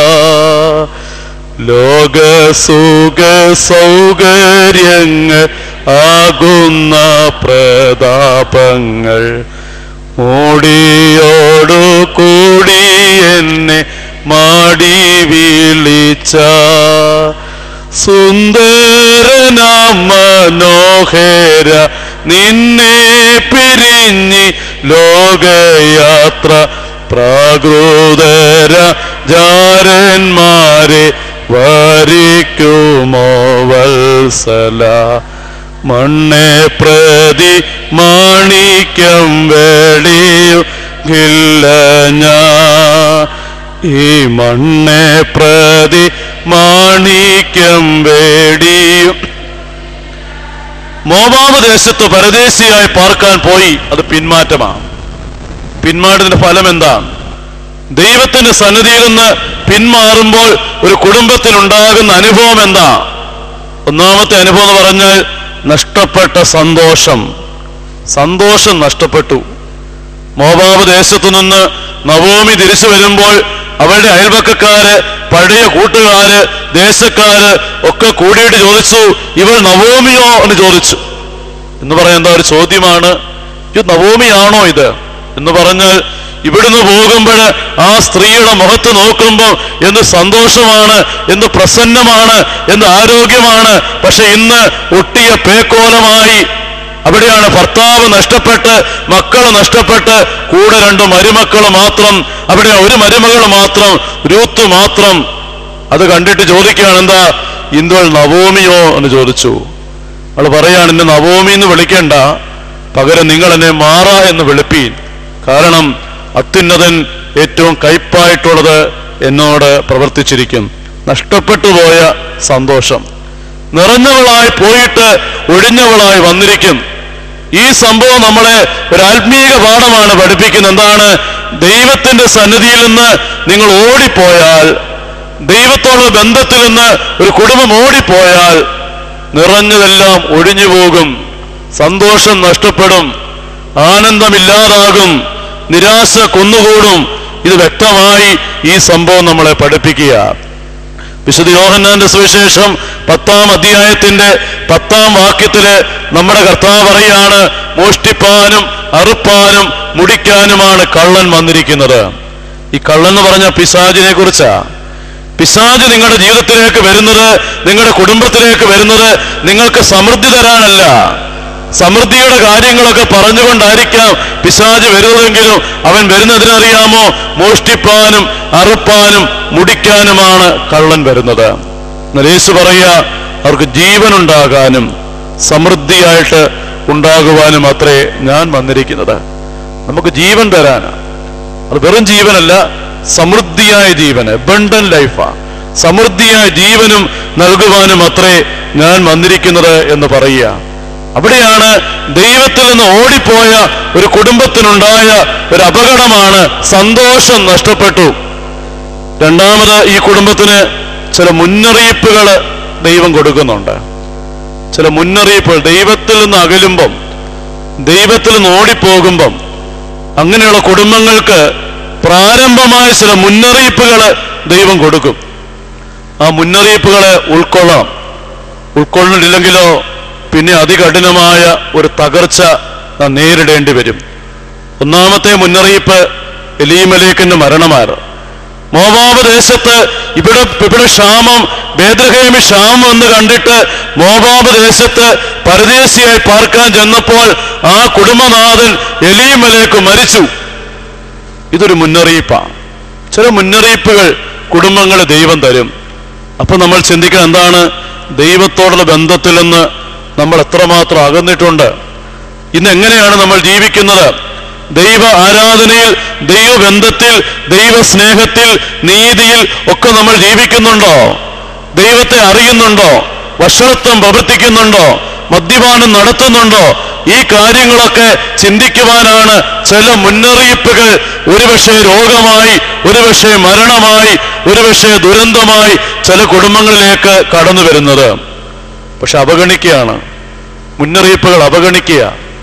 ലോകസുഖ സൗകര്യങ്ങൾ ആകുന്ന പ്രതാപങ്ങൾ മോടിയോടു കൂടി എന്നെ മാടി വിളിച്ച സുന്ദരനാം മനോഹര നിന്നെ പിരിഞ്ഞി ലോകയാത്ര പ്രാകൃതര ജാരന്മാരെ വരിക്കുമോ വത്സല മണ്ണെ പ്രതി മാണിക്യം വെളിയില്ല ഞാൻ ഈ മണ്ണെ പ്രതി മാണിക്യം വേടിയും മോവാബ് ദേശത്ത് പരദേശിയായി പാർക്കാൻ പോയി അത് പിന്മാറ്റമാണ് പിന്മാറ്റത്തിന്റെ ഫലം എന്താണ് ദൈവത്തിന്റെ സന്നിധിയിൽ നിന്ന് പിന്മാറുമ്പോൾ ഒരു കുടുംബത്തിൽ ഉണ്ടാകുന്ന അനുഭവം എന്താ ഒന്നാമത്തെ അനുഭവം എന്ന് പറഞ്ഞാൽ നഷ്ടപ്പെട്ട സന്തോഷം സന്തോഷം നഷ്ടപ്പെട്ടു മോവാബ് ദേശത്തു നിന്ന് നവോമി തിരിച്ചു വരുമ്പോൾ അവരുടെ അയൽവക്കക്കാര് പഴയ കൂട്ടുകാര് ദേശക്കാര് ഒക്കെ കൂടിയിട്ട് ചോദിച്ചു ഇവൾ നവോമിയോ എന്ന് ചോദിച്ചു എന്ന് പറയാൻ എന്താ ഒരു ചോദ്യമാണ് ഇത് നവോമിയാണോ ഇത് എന്ന് പറഞ്ഞാൽ ഇവിടുന്ന് പോകുമ്പോൾ ആ സ്ത്രീയുടെ മുഖത്ത് നോക്കുമ്പോൾ എന്ത് സന്തോഷമാണ് എന്ത് പ്രസന്നമാണ് എന്ത് ആരോഗ്യമാണ് പക്ഷെ ഇന്ന് ഒട്ടിയ പേക്കോലമായി അവിടെയാണ് ഭർത്താവ് നഷ്ടപ്പെട്ട് മക്കൾ നഷ്ടപ്പെട്ട് കൂടെ രണ്ട് മരുമക്കൾ മാത്രം അവിടെ ഒരു മരുമകൾ മാത്രം രൂത്ത് മാത്രം അത് കണ്ടിട്ട് ചോദിക്കുകയാണ് എന്താ ഇന്ത്യൾ നവോമിയോ എന്ന് ചോദിച്ചു അവൾ പറയാണ് എന്നെ നവോമി എന്ന് വിളിക്കണ്ട പകരം നിങ്ങൾ എന്നെ മാറ എന്ന് വിളിപ്പീൻ കാരണം അത്യുന്നതൻ ഏറ്റവും കയ്പായിട്ടുള്ളത് എന്നോട് പ്രവർത്തിച്ചിരിക്കും നഷ്ടപ്പെട്ടു പോയ സന്തോഷം നിറഞ്ഞവളായി പോയിട്ട് ഒഴിഞ്ഞവളായി വന്നിരിക്കും ഈ സംഭവം നമ്മളെ ഒരു ആത്മീയ പാഠമാണ് പഠിപ്പിക്കുന്നത് എന്താണ് ദൈവത്തിന്റെ സന്നിധിയിൽ നിന്ന് നിങ്ങൾ ഓടിപ്പോയാൽ ദൈവത്തോടുള്ള ബന്ധത്തിൽ നിന്ന് ഒരു കുടുംബം ഓടിപ്പോയാൽ നിറഞ്ഞതെല്ലാം ഒഴിഞ്ഞു പോകും സന്തോഷം നഷ്ടപ്പെടും ആനന്ദമില്ലാതാകും നിരാശ കൊന്നുകൂടും ഇത് വ്യക്തമായി ഈ സംഭവം നമ്മളെ പഠിപ്പിക്കുക വിശുദ്ധ യോഹന്നാന്റെ സുവിശേഷം പത്താം അധ്യായത്തിന്റെ പത്താം വാക്യത്തില് നമ്മുടെ കർത്താവ് പറയാണ് മോഷ്ടിപ്പാനും അറുപ്പാനും മുടിക്കാനുമാണ് കള്ളൻ വന്നിരിക്കുന്നത് ഈ കള്ളൻ എന്ന് പറഞ്ഞ പിശാചിനെ കുറിച്ചാ പിശാജ് നിങ്ങളുടെ ജീവിതത്തിലേക്ക് വരുന്നത് നിങ്ങളുടെ കുടുംബത്തിലേക്ക് വരുന്നത് നിങ്ങൾക്ക് സമൃദ്ധി തരാനല്ല സമൃദ്ധിയുടെ കാര്യങ്ങളൊക്കെ പറഞ്ഞുകൊണ്ടായിരിക്കാം പിശാജ് വരുന്നതെങ്കിലും അവൻ വരുന്നതിനറിയാമോ മോഷ്ടിപ്പാനും അറുപ്പാനും മുടിക്കാനുമാണ് കള്ളൻ വരുന്നത് എന്നാൽ യേശു പറയുക അവർക്ക് ജീവനുണ്ടാകാനും സമൃദ്ധിയായിട്ട് ഉണ്ടാകുവാനും അത്രേ ഞാൻ വന്നിരിക്കുന്നത് നമുക്ക് ജീവൻ തരാനാണ് അത് വെറും ജീവനല്ല സമൃദ്ധിയായ ജീവൻ എബണ്ടൻ ലൈഫാ സമൃദ്ധിയായ ജീവനും നൽകുവാനും അത്രേ ഞാൻ വന്നിരിക്കുന്നത് എന്ന് പറയുക അവിടെയാണ് ദൈവത്തിൽ നിന്ന് ഓടിപ്പോയ ഒരു കുടുംബത്തിനുണ്ടായ ഒരു അപകടമാണ് സന്തോഷം നഷ്ടപ്പെട്ടു രണ്ടാമത് ഈ കുടുംബത്തിന് ചില മുന്നറിയിപ്പുകൾ ദൈവം കൊടുക്കുന്നുണ്ട് ചില മുന്നറിയിപ്പുകൾ ദൈവത്തിൽ നിന്ന് അകലുമ്പം ദൈവത്തിൽ നിന്ന് ഓടിപ്പോകുമ്പം അങ്ങനെയുള്ള കുടുംബങ്ങൾക്ക് പ്രാരംഭമായ ചില മുന്നറിയിപ്പുകൾ ദൈവം കൊടുക്കും ആ മുന്നറിയിപ്പുകളെ ഉൾക്കൊള്ളണം ഉൾക്കൊള്ളില്ലെങ്കിലോ പിന്നെ അതികഠിനമായ ഒരു തകർച്ച നാം നേരിടേണ്ടി വരും ഒന്നാമത്തെ മുന്നറിയിപ്പ് എലീമലേക്കിന്റെ മരണമാണ് മോവാബ് ദേശത്ത് ഇവിടെ ഇവിടെ ക്ഷാമം ബേദ്രഹേമി ക്ഷാമം എന്ന് കണ്ടിട്ട് മോവാബ് ദേശത്ത് പരദേശിയായി പാർക്കാൻ ചെന്നപ്പോൾ ആ കുടുംബനാഥൻ എലീമലേക്ക് മരിച്ചു ഇതൊരു മുന്നറിയിപ്പാണ് ചില മുന്നറിയിപ്പുകൾ കുടുംബങ്ങൾ ദൈവം തരും അപ്പൊ നമ്മൾ ചിന്തിക്കണം എന്താണ് ദൈവത്തോടുള്ള ബന്ധത്തിൽ നിന്ന് നമ്മൾ എത്രമാത്രം അകന്നിട്ടുണ്ട് ഇന്ന് എങ്ങനെയാണ് നമ്മൾ ജീവിക്കുന്നത് ദൈവ ആരാധനയിൽ ദൈവബന്ധത്തിൽ ദൈവസ്നേഹത്തിൽ നീതിയിൽ ഒക്കെ നമ്മൾ ജീവിക്കുന്നുണ്ടോ ദൈവത്തെ അറിയുന്നുണ്ടോ വഷളത്വം പ്രവർത്തിക്കുന്നുണ്ടോ മദ്യപാനം നടത്തുന്നുണ്ടോ ഈ കാര്യങ്ങളൊക്കെ ചിന്തിക്കുവാനാണ് ചില മുന്നറിയിപ്പുകൾ ഒരുപക്ഷെ രോഗമായി ഒരുപക്ഷെ മരണമായി ഒരുപക്ഷെ ദുരന്തമായി ചില കുടുംബങ്ങളിലേക്ക് കടന്നു വരുന്നത് പക്ഷെ അവഗണിക്കുകയാണ് മുന്നറിയിപ്പുകൾ അവഗണിക്കുക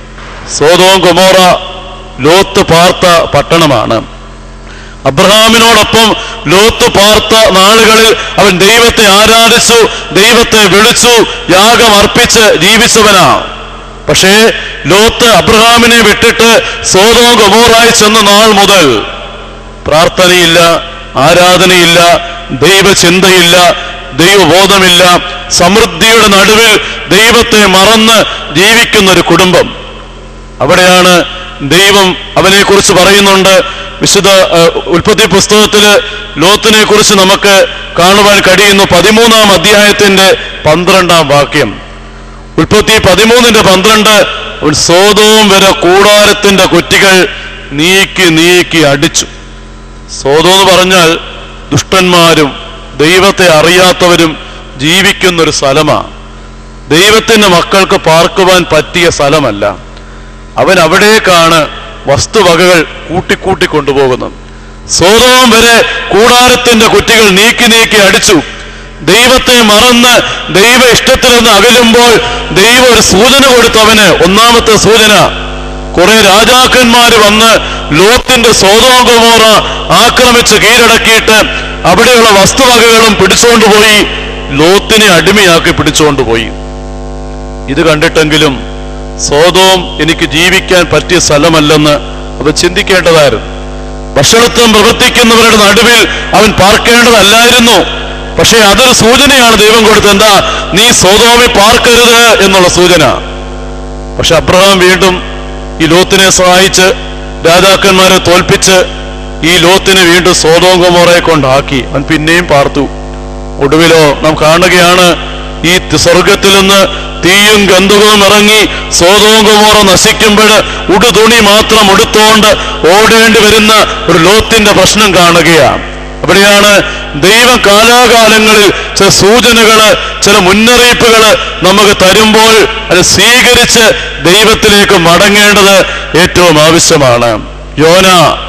സോതോം കൊമോറ ലോത്ത് പാർത്ത പട്ടണമാണ് അബ്രഹാമിനോടൊപ്പം ലോത്ത് പാർത്ത നാളുകളിൽ അവൻ ദൈവത്തെ ആരാധിച്ചു ദൈവത്തെ വിളിച്ചു യാഗം അർപ്പിച്ച് ജീവിച്ചവനാ പക്ഷേ ലോത്ത് അബ്രഹാമിനെ വിട്ടിട്ട് സോതോ ഗമോറായി ചെന്ന നാൾ മുതൽ പ്രാർത്ഥനയില്ല ആരാധനയില്ല ദൈവചിന്തയില്ല ദൈവബോധമില്ല സമൃദ്ധിയുടെ നടുവിൽ ദൈവത്തെ മറന്ന് ജീവിക്കുന്ന ഒരു കുടുംബം അവിടെയാണ് ദൈവം അവനെ കുറിച്ച് പറയുന്നുണ്ട് വിശുദ്ധ ഏഹ്, ഉൽപ്പത്തി പുസ്തകത്തില് ലോത്തിനെ കുറിച്ച് നമുക്ക് കാണുവാൻ കഴിയുന്നു പതിമൂന്നാം അധ്യായത്തിന്റെ പന്ത്രണ്ടാം വാക്യം ഉൽപ്പത്തി പതിമൂന്നിന്റെ പന്ത്രണ്ട് അവൻ സോതവും വരെ കൂടാരത്തിന്റെ കുറ്റികൾ നീക്കി നീക്കി അടിച്ചു സോതോ എന്ന് പറഞ്ഞാൽ ദുഷ്ടന്മാരും ദൈവത്തെ അറിയാത്തവരും ജീവിക്കുന്ന ഒരു സ്ഥലമാണ് ദൈവത്തിന്റെ മക്കൾക്ക് പാർക്കുവാൻ പറ്റിയ സ്ഥലമല്ല അവൻ അവിടേക്കാണ് വസ്തുവകകൾ കൂട്ടിക്കൂട്ടി കൊണ്ടുപോകുന്നത് സോതോം വരെ കൂടാരത്തിന്റെ കുറ്റികൾ നീക്കി നീക്കി അടിച്ചു ദൈവത്തെ മറന്ന് ദൈവ ഇഷ്ടത്തിൽ നിന്ന് അകലുമ്പോൾ ദൈവം ഒരു സൂചന കൊടുത്തവന് ഒന്നാമത്തെ സൂചന കുറെ രാജാക്കന്മാര് വന്ന് ലോത്തിന്റെ സോതോങ്കമോറ ആക്രമിച്ച് കീഴടക്കിയിട്ട് അവിടെയുള്ള വസ്തുവകകളും പിടിച്ചുകൊണ്ടുപോയി ലോത്തിനെ അടിമയാക്കി പിടിച്ചുകൊണ്ടുപോയി ഇത് കണ്ടിട്ടെങ്കിലും സോതോം എനിക്ക് ജീവിക്കാൻ പറ്റിയ സ്ഥലമല്ലെന്ന് അത് ചിന്തിക്കേണ്ടതായിരുന്നു ഭക്ഷണത്വം പ്രവർത്തിക്കുന്നവരുടെ നടുവിൽ അവൻ പാർക്കേണ്ടതല്ലായിരുന്നു പക്ഷേ അതൊരു സൂചനയാണ് ദൈവം കൊടുത്തത് എന്താ നീ സ്വതോമി പാർക്കരുത് എന്നുള്ള സൂചന പക്ഷെ അബ്രഹാം വീണ്ടും ഈ ലോത്തിനെ സഹായിച്ച് രാജാക്കന്മാരെ തോൽപ്പിച്ച് ഈ ലോത്തിനെ വീണ്ടും സോതോം ഗൊമോറയെ കൊണ്ടാക്കി അവൻ പിന്നെയും പാർത്തു ഒടുവിലോ നാം കാണുകയാണ് ഈ തി- സ്വർഗത്തിൽ നിന്ന് തീയും ഗന്ധകവും ഇറങ്ങി സോതോം ഗൊമോറ നശിക്കുമ്പോൾ ഉടുതുണി മാത്രം ഉടുത്തോണ്ട് ഓടേണ്ടി വരുന്ന ഒരു ലോത്തിന്റെ പ്രശ്നം കാണുകയാണ് അവിടെയാണ് ദൈവം കാലാകാലങ്ങളിൽ ചില സൂചനകള് ചില മുന്നറിയിപ്പുകള് നമുക്ക് തരുമ്പോൾ അത് സ്വീകരിച്ച് ദൈവത്തിലേക്ക് മടങ്ങേണ്ടത് ഏറ്റവും ആവശ്യമാണ് യോന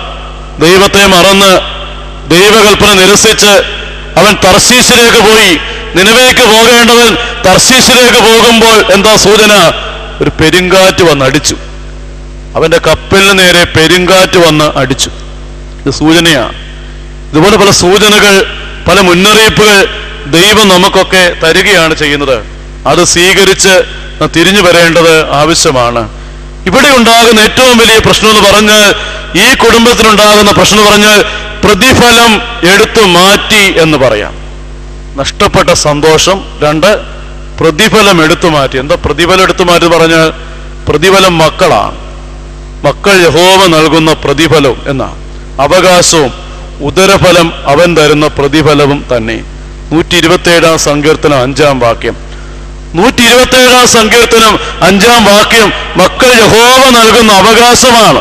ദൈവത്തെ മറന്ന് ദൈവകൽപ്പന നിരസിച്ച് അവൻ തർശീശിലേക്ക് പോയി നിലവേക്ക് പോകേണ്ടവൻ തർശീശിലേക്ക് പോകുമ്പോൾ എന്താ സൂചന ഒരു പെരുങ്കാറ്റ് വന്ന് അടിച്ചു അവന്റെ കപ്പലിന് നേരെ പെരുങ്കാറ്റ് വന്ന് അടിച്ചു ഇത് സൂചനയാണ് ഇതുപോലെ പല സൂചനകൾ പല മുന്നറിയിപ്പുകൾ ദൈവം നമുക്കൊക്കെ തരികയാണ് ചെയ്യുന്നത് അത് സ്വീകരിച്ച് നാം തിരിഞ്ഞു വരേണ്ടത് ആവശ്യമാണ് ഇവിടെ ഉണ്ടാകുന്ന ഏറ്റവും വലിയ പ്രശ്നം എന്ന് പറഞ്ഞാൽ ഈ കുടുംബത്തിനുണ്ടാകുന്ന പ്രശ്നം എന്ന് പറഞ്ഞാൽ പ്രതിഫലം എടുത്തു മാറ്റി എന്ന് പറയാം നഷ്ടപ്പെട്ട സന്തോഷം രണ്ട് പ്രതിഫലം എടുത്തു മാറ്റി എന്താ പ്രതിഫലം എടുത്തു മാറ്റി എന്ന് പറഞ്ഞാൽ പ്രതിഫലം മക്കളാണ് മക്കൾ യഹോവ നൽകുന്ന പ്രതിഫലവും എന്നാണ് അവകാശവും ഉദരഫലം അവൻ തരുന്ന പ്രതിഫലവും തന്നെ നൂറ്റി ഇരുപത്തി ഏഴാം സങ്കീർത്തനം അഞ്ചാം വാക്യം നൂറ്റി ഇരുപത്തി ഏഴാം സങ്കീർത്തനം അഞ്ചാം വാക്യം മക്കൾ യഹോവ നൽകുന്ന അവകാശമാണ്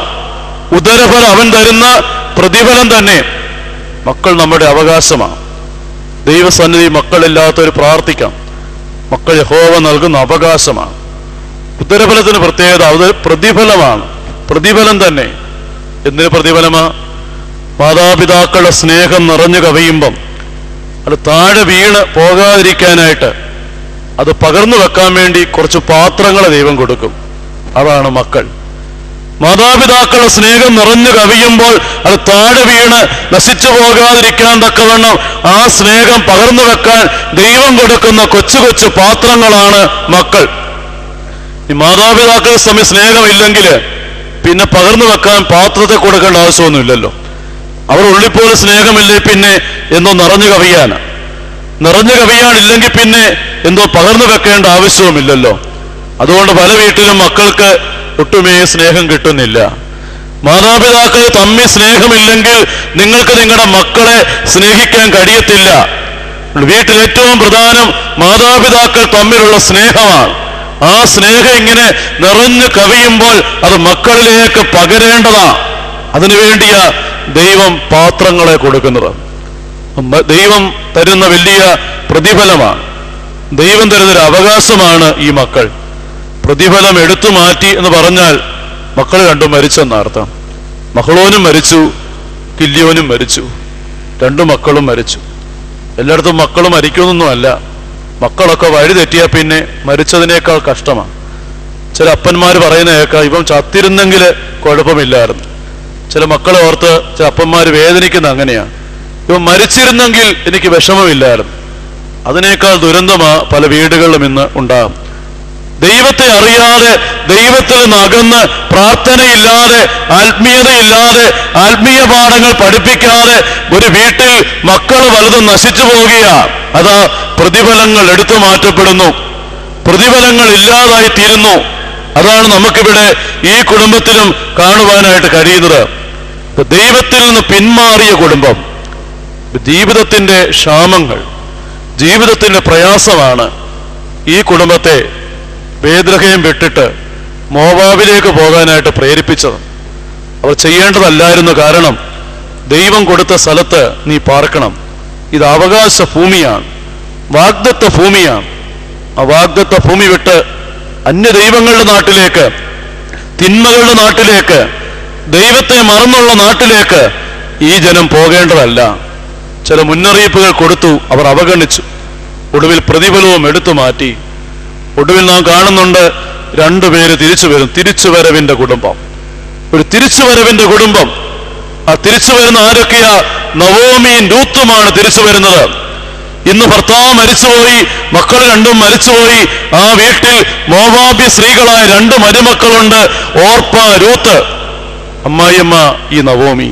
ഉദരഫലം അവൻ തരുന്ന പ്രതിഫലം തന്നെ മക്കൾ നമ്മുടെ അവകാശമാണ് ദൈവസന്നിധി മക്കളില്ലാത്തവർ പ്രാർത്ഥിക്കാം മക്കൾ യഹോവ നൽകുന്ന അവകാശമാണ് ഉത്തരഫലത്തിന് പ്രത്യേകത അത് പ്രതിഫലമാണ് പ്രതിഫലം തന്നെ എന്തിന് പ്രതിഫലമാ മാതാപിതാക്കളുടെ സ്നേഹം നിറഞ്ഞു കവിയുമ്പം അത് താഴെ വീണ് പോകാതിരിക്കാനായിട്ട് അത് പകർന്നു വെക്കാൻ വേണ്ടി കുറച്ച് പാത്രങ്ങൾ ദൈവം കൊടുക്കും അതാണ് മക്കൾ മാതാപിതാക്കളുടെ സ്നേഹം നിറഞ്ഞു കവിയുമ്പോൾ അത് താഴെ വീണ് നശിച്ചു പോകാതിരിക്കാൻ തക്കവണ്ണം ആ സ്നേഹം പകർന്നു വെക്കാൻ ദൈവം കൊടുക്കുന്ന കൊച്ചു കൊച്ചു പാത്രങ്ങളാണ് മക്കൾ ഈ മാതാപിതാക്കൾ തമ്മിൽ സ്നേഹമില്ലെങ്കിൽ പിന്നെ പകർന്നു വെക്കാൻ പാത്രത്തെ കൊടുക്കേണ്ട ആവശ്യമൊന്നുമില്ലല്ലോ അവർ ഉള്ളിപ്പോലെ സ്നേഹമില്ലേ പിന്നെ എന്തോ നിറഞ്ഞു കവിയാന് നിറഞ്ഞു കവിയാനില്ലെങ്കിൽ പിന്നെ എന്തോ പകർന്നു വെക്കേണ്ട ആവശ്യവുമില്ലല്ലോ അതുകൊണ്ട് പല വീട്ടിലും മക്കൾക്ക് ഒട്ടുമേ സ്നേഹം കിട്ടുന്നില്ല മാതാപിതാക്കൾ തമ്മിൽ സ്നേഹമില്ലെങ്കിൽ നിങ്ങൾക്ക് നിങ്ങളുടെ മക്കളെ സ്നേഹിക്കാൻ കഴിയത്തില്ല വീട്ടിൽ ഏറ്റവും പ്രധാനം മാതാപിതാക്കൾ തമ്മിലുള്ള സ്നേഹമാണ് ആ സ്നേഹം ഇങ്ങനെ നിറഞ്ഞു കവിയുമ്പോൾ അത് മക്കളിലേക്ക് പകരേണ്ടതാണ് അതിനുവേണ്ടിയാ ദൈവം പാത്രങ്ങളെ കൊടുക്കുന്നത് മ- ദൈവം തരുന്ന വലിയ പ്രതിഫലമാണ് ദൈവം തരുന്നൊരു അവകാശമാണ് ഈ മക്കൾ പ്രതിഫലം എടുത്തു മാറ്റി എന്ന് പറഞ്ഞാൽ മക്കൾ രണ്ടും മരിച്ചെന്നർത്ഥം മഹളോനും മരിച്ചു കില്യോനും മരിച്ചു രണ്ടു മക്കളും മരിച്ചു എല്ലായിടത്തും മക്കൾ മരിക്കുന്നൊന്നുമല്ല മക്കളൊക്കെ വഴി തെറ്റിയാൽ പിന്നെ മരിച്ചതിനേക്കാൾ കഷ്ടമാണ് ചില അപ്പന്മാർ പറയുന്ന കേൾക്കാം ഇവൻ ചത്തിരുന്നെങ്കിൽ കുഴപ്പമില്ലായിരുന്നു ചില മക്കളെ ഓർത്ത് ചില അപ്പന്മാർ വേദനിക്കുന്ന അങ്ങനെയാണ് ഇവൻ മരിച്ചിരുന്നെങ്കിൽ എനിക്ക് വിഷമമില്ലായിരുന്നു അതിനേക്കാൾ ദുരന്തമാ പല വീടുകളിലും ഇന്ന് ഉണ്ടാകും ദൈവത്തെ അറിയാതെ ദൈവത്തിൽ നിന്ന് അകന്ന് പ്രാർത്ഥനയില്ലാതെ ആത്മീയതയില്ലാതെ ആത്മീയ പാഠങ്ങൾ പഠിപ്പിക്കാതെ ഒരു വീട്ടിൽ മക്കൾ വലുതും നശിച്ചു പോവുകയാ അതാ പ്രതിഫലങ്ങൾ എടുത്തു മാറ്റപ്പെടുന്നു പ്രതിഫലങ്ങൾ ഇല്ലാതായി തീരുന്നു അതാണ് നമുക്കിവിടെ ഈ കുടുംബത്തിലും കാണുവാനായിട്ട് കഴിയുന്നത് ഇപ്പൊ ദൈവത്തിൽ നിന്ന് പിന്മാറിയ കുടുംബം ജീവിതത്തിന്റെ ക്ഷാമങ്ങൾ ജീവിതത്തിന്റെ പ്രയാസമാണ് ഈ കുടുംബത്തെ വേദ്രഹയും വിട്ടിട്ട് മോവാബിലേക്ക് പോകാനായിട്ട് പ്രേരിപ്പിച്ചത് അവർ ചെയ്യേണ്ടതല്ലായിരുന്നു കാരണം ദൈവം കൊടുത്ത സ്ഥലത്ത് നീ പാർക്കണം ഇത് അവകാശ ഭൂമിയാണ് വാഗ്ദത്ത ഭൂമിയാണ് ആ വാഗ്ദത്ത ഭൂമി വിട്ട് അന്യ ദൈവങ്ങളുടെ നാട്ടിലേക്ക് തിന്മകളുടെ നാട്ടിലേക്ക് ദൈവത്തെ മറന്നുള്ള നാട്ടിലേക്ക് ഈ ജനം പോകേണ്ടതല്ല ചില മുന്നറിയിപ്പുകൾ കൊടുത്തു അവർ അവഗണിച്ചു ഒടുവിൽ പ്രതിഫലവും എടുത്തു മാറ്റി ഒടുവിൽ നാം കാണുന്നുണ്ട് രണ്ടുപേര് തിരിച്ചു വരും തിരിച്ചുവരവിന്റെ കുടുംബം ഒരു തിരിച്ചുവരവിന്റെ കുടുംബം ആ തിരിച്ചു വരുന്ന ആരൊക്കെയാ നവോമിയും രൂത്തുമാണ് തിരിച്ചു വരുന്നത് ഇന്ന് ഭർത്താവ് മരിച്ചുപോയി മക്കൾ രണ്ടും മരിച്ചുപോയി ആ വീട്ടിൽ മോവാബി സ്ത്രീകളായ രണ്ട് മരുമക്കളുണ്ട് ഓർപ്പ രൂത്ത് അമ്മായിയമ്മ ഈ നവോമി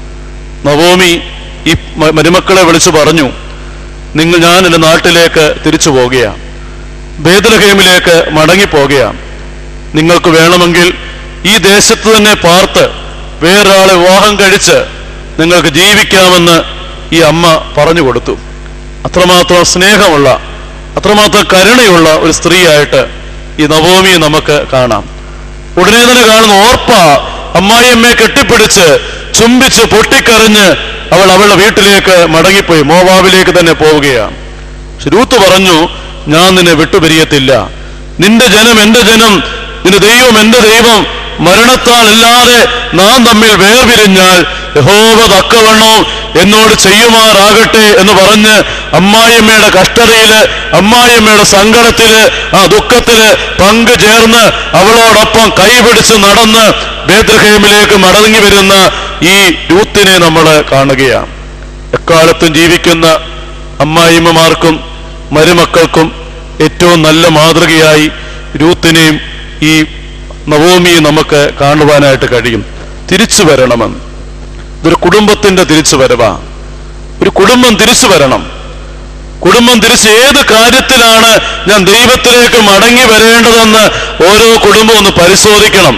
നവോമി ഈ മ- മരുമക്കളെ വിളിച്ചു പറഞ്ഞു നിങ്ങൾ ഞാൻ എൻ്റെ നാട്ടിലേക്ക് തിരിച്ചു പോകുകയാണ് ബേദലഹേമിലേക്ക് മടങ്ങിപ്പോകുകയാണ് നിങ്ങൾക്ക് വേണമെങ്കിൽ ഈ ദേശത്ത് തന്നെ പാർത്ത് വേറൊരാളെ വിവാഹം കഴിച്ച് നിങ്ങൾക്ക് ജീവിക്കാമെന്ന് ഈ അമ്മ പറഞ്ഞു കൊടുത്തു അത്രമാത്രം സ്നേഹമുള്ള അത്രമാത്രം കരുണയുള്ള ഒരു സ്ത്രീയായിട്ട് ഈ നവോമിയെ നമുക്ക് കാണാം ഉടനെ തന്നെ കാണുന്ന ഓർപ്പ അമ്മായിയമ്മയെ കെട്ടിപ്പിടിച്ച് ചുംബിച്ച് പൊട്ടിക്കരഞ്ഞ് അവൾ അവളുടെ വീട്ടിലേക്ക് മടങ്ങിപ്പോയി മോവാബിലേക്ക് തന്നെ പോവുകയാണ് പക്ഷെ രൂത്ത് പറഞ്ഞു ഞാൻ നിന്നെ വിട്ടുപിരിയത്തില്ല നിന്റെ ജനം എന്റെ ജനം നിന്റെ ദൈവം എന്റെ ദൈവം മരണത്താൽ അല്ലാതെ നാം തമ്മിൽ വേർപിരിഞ്ഞാൽ യഹോവ തക്കവണ്ണവും എന്നോട് ചെയ്യുമാറാകട്ടെ എന്ന് പറഞ്ഞ് അമ്മായിയമ്മയുടെ കഷ്ടതയില് അമ്മായിയമ്മയുടെ സങ്കടത്തില് ആ ദുഃഖത്തില് പങ്കു ചേർന്ന് അവളോടൊപ്പം കൈപിടിച്ച് നടന്ന് ബേദ്രഹേമിലേക്ക് മടങ്ങി വരുന്ന ഈ രൂത്തിനെ നമ്മൾ കാണുകയാണ് എക്കാലത്തും ജീവിക്കുന്ന അമ്മായിമ്മമാർക്കും മരുമക്കൾക്കും ഏറ്റവും നല്ല മാതൃകയായി രൂത്തിനെയും ഈ നവോമിയും നമുക്ക് കാണുവാനായിട്ട് കഴിയും തിരിച്ചു വരണമെന്ന് ഇതൊരു കുടുംബത്തിന്റെ തിരിച്ചു വരവാ ഒരു കുടുംബം തിരിച്ചു വരണം കുടുംബം തിരിച്ച് ഏത് കാര്യത്തിലാണ് ഞാൻ ദൈവത്തിലേക്ക് മടങ്ങി വരേണ്ടതെന്ന് ഓരോ കുടുംബം ഒന്ന് പരിശോധിക്കണം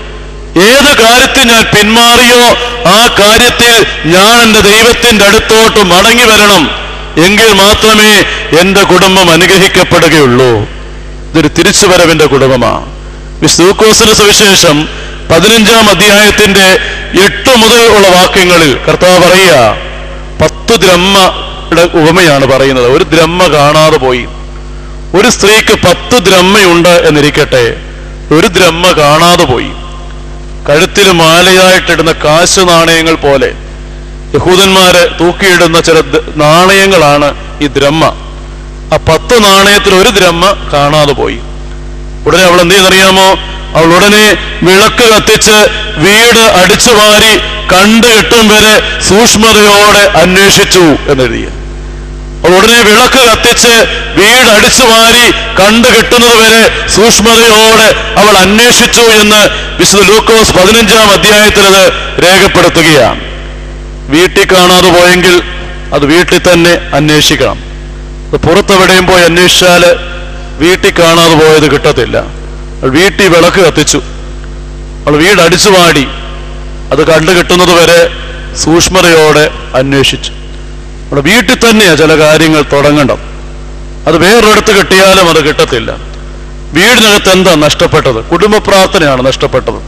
ഏത് കാര്യത്തിൽ ഞാൻ പിന്മാറിയോ ആ കാര്യത്തിൽ ഞാൻ എൻ്റെ ദൈവത്തിന്റെ അടുത്തോട്ട് മടങ്ങി വരണം എങ്കിൽ മാത്രമേ എൻ്റെ കുടുംബം അനുഗ്രഹിക്കപ്പെടുകയുള്ളൂ ഇതൊരു തിരിച്ചുവരവിന്റെ കുടുംബമാണ് വിസ്തൂക്കോസിന് സുവിശേഷം പതിനഞ്ചാം അധ്യായത്തിന്റെ എട്ട് മുതൽ ഉള്ള വാക്യങ്ങളിൽ കർത്താവ് പറയുക പത്ത് ദ്രഹ്മയുടെ ഉപമയാണ് പറയുന്നത് ഒരു ദ്രഹ്മ കാണാതെ പോയി ഒരു സ്ത്രീക്ക് പത്ത് ദ്രഹ്മയുണ്ട് എന്നിരിക്കട്ടെ ഒരു ദ്രഹ്മ കാണാതെ പോയി കഴുത്തിൽ മാലയായിട്ടിടുന്ന കാശ് നാണയങ്ങൾ പോലെ യഹൂദന്മാര് തൂക്കിയിടുന്ന ചില ദ- നാണയങ്ങളാണ് ഈ ദ്രഹ്മ ആ പത്ത് നാണയത്തിൽ ഒരു ദ്രഹ്മ കാണാതെ പോയി ഉടനെ അവൾ എന്ത് ചെയ്യുന്നറിയാമോ അവൾ ഉടനെ വിളക്ക് കത്തിച്ച് വീട് അടിച്ചു വാരി കണ്ടു കെട്ടും വരെ സൂക്ഷ്മതയോടെ അന്വേഷിച്ചു എന്നെഴുതിയ അവൾ ഉടനെ വിളക്ക് കത്തിച്ച് വീട് അടിച്ചു വാരി കണ്ടു കെട്ടുന്നത് വരെ സൂക്ഷ്മതയോടെ അവൾ അന്വേഷിച്ചു എന്ന് വിശുദ്ധ ലൂക്കോസ് പതിനഞ്ചാം അധ്യായത്തിൽ അത് രേഖപ്പെടുത്തുകയാണ് വീട്ടിൽ കാണാതെ പോയെങ്കിൽ അത് വീട്ടിൽ തന്നെ അന്വേഷിക്കണം അത് പുറത്തെവിടെയും പോയി അന്വേഷിച്ചാല് വീട്ടിൽ കാണാതെ പോയത് കിട്ടത്തില്ല അവൾ വീട്ടിൽ വിളക്ക് കത്തിച്ചു അവൾ വീട് അടിച്ചു വാടി അത് കണ്ടു കിട്ടുന്നത് വരെ സൂക്ഷ്മതയോടെ അന്വേഷിച്ചു അവിടെ വീട്ടിൽ തന്നെയാ ചില കാര്യങ്ങൾ തുടങ്ങണം അത് വേറൊരിടത്ത് കിട്ടിയാലും അത് കിട്ടത്തില്ല വീടിനകത്ത് എന്താ നഷ്ടപ്പെട്ടത് കുടുംബ പ്രാർത്ഥനയാണ് നഷ്ടപ്പെട്ടത്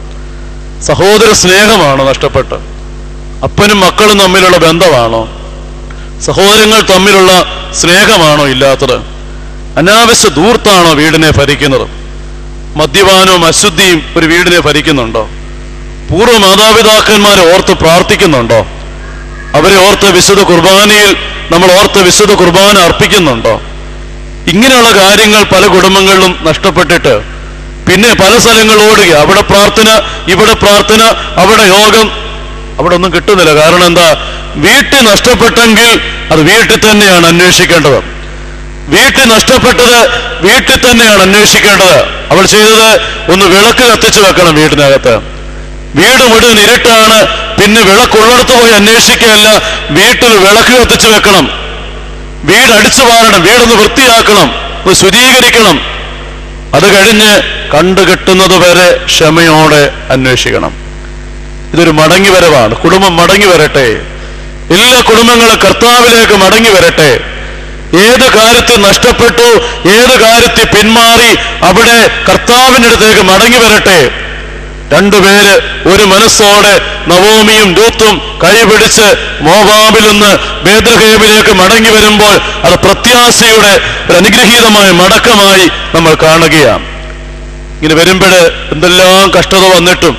സഹോദര സ്നേഹമാണ് നഷ്ടപ്പെട്ടത് അപ്പനും മക്കളും തമ്മിലുള്ള ബന്ധമാണോ സഹോദരങ്ങൾ തമ്മിലുള്ള സ്നേഹമാണോ ഇല്ലാത്തത് അനാവശ്യ ദൂർത്താണോ വീടിനെ ഭരിക്കുന്നത് മദ്യപാനവും അശുദ്ധിയും ഒരു വീടിനെ ഭരിക്കുന്നുണ്ടോ പൂർവ്വ മാതാപിതാക്കന്മാരെ ഓർത്ത് പ്രാർത്ഥിക്കുന്നുണ്ടോ അവരെ ഓർത്ത് വിശുദ്ധ കുർബാനയിൽ നമ്മൾ ഓർത്ത് വിശുദ്ധ കുർബാന അർപ്പിക്കുന്നുണ്ടോ ഇങ്ങനെയുള്ള കാര്യങ്ങൾ പല കുടുംബങ്ങളിലും നഷ്ടപ്പെട്ടിട്ട് പിന്നെ പല സ്ഥലങ്ങൾ ഓടുക അവിടെ പ്രാർത്ഥന ഇവിടെ പ്രാർത്ഥന അവിടെ യോഗം അവിടെ ഒന്നും കിട്ടുന്നില്ല കാരണം എന്താ വീട്ടിൽ നഷ്ടപ്പെട്ടെങ്കിൽ അത് വീട്ടിൽ തന്നെയാണ് അന്വേഷിക്കേണ്ടത് വീട്ടിൽ നഷ്ടപ്പെട്ടത് വീട്ടിൽ തന്നെയാണ് അന്വേഷിക്കേണ്ടത് അവൾ ചെയ്തത് ഒന്ന് വിളക്ക് കത്തിച്ചു വെക്കണം വീടിനകത്ത് വീട് മുഴുവൻ ഇരുട്ടാണ് പിന്നെ വിളക്കുള്ളിടത്ത് പോയി അന്വേഷിക്കുകയല്ല വീട്ടിൽ വിളക്ക് കത്തിച്ചു വെക്കണം വീട് അടിച്ചു വാരണം വീടൊന്ന് വൃത്തിയാക്കണം ഒന്ന് ശുചീകരിക്കണം അത് കഴിഞ്ഞ് കണ്ടുകെട്ടുന്നത് വരെ ക്ഷമയോടെ അന്വേഷിക്കണം ഇതൊരു മടങ്ങി വരവാണ് കുടുംബം മടങ്ങി വരട്ടെ എല്ലാ കുടുംബങ്ങളും കർത്താവിലേക്ക് മടങ്ങി വരട്ടെ ഏത് കാര്യത്തിൽ നഷ്ടപ്പെട്ടു ഏത് കാര്യത്തിൽ പിന്മാറി അവിടെ കർത്താവിൻ്റെ അടുത്തേക്ക് മടങ്ങി വരട്ടെ രണ്ടുപേര് ഒരു മനസ്സോടെ നവോമിയും ദൂത്തും കൈപിടിച്ച് മോവാബിൽ നിന്ന് ബേദ്രഹേമിലേക്ക് മടങ്ങി വരുമ്പോൾ അത് പ്രത്യാശയുടെ ഒരു അനുഗ്രഹീതമായ മടക്കമായി നമ്മൾ കാണുകയാണ് ഇങ്ങനെ വരുമ്പോൾ എന്തെല്ലാം കഷ്ടത വന്നിട്ടും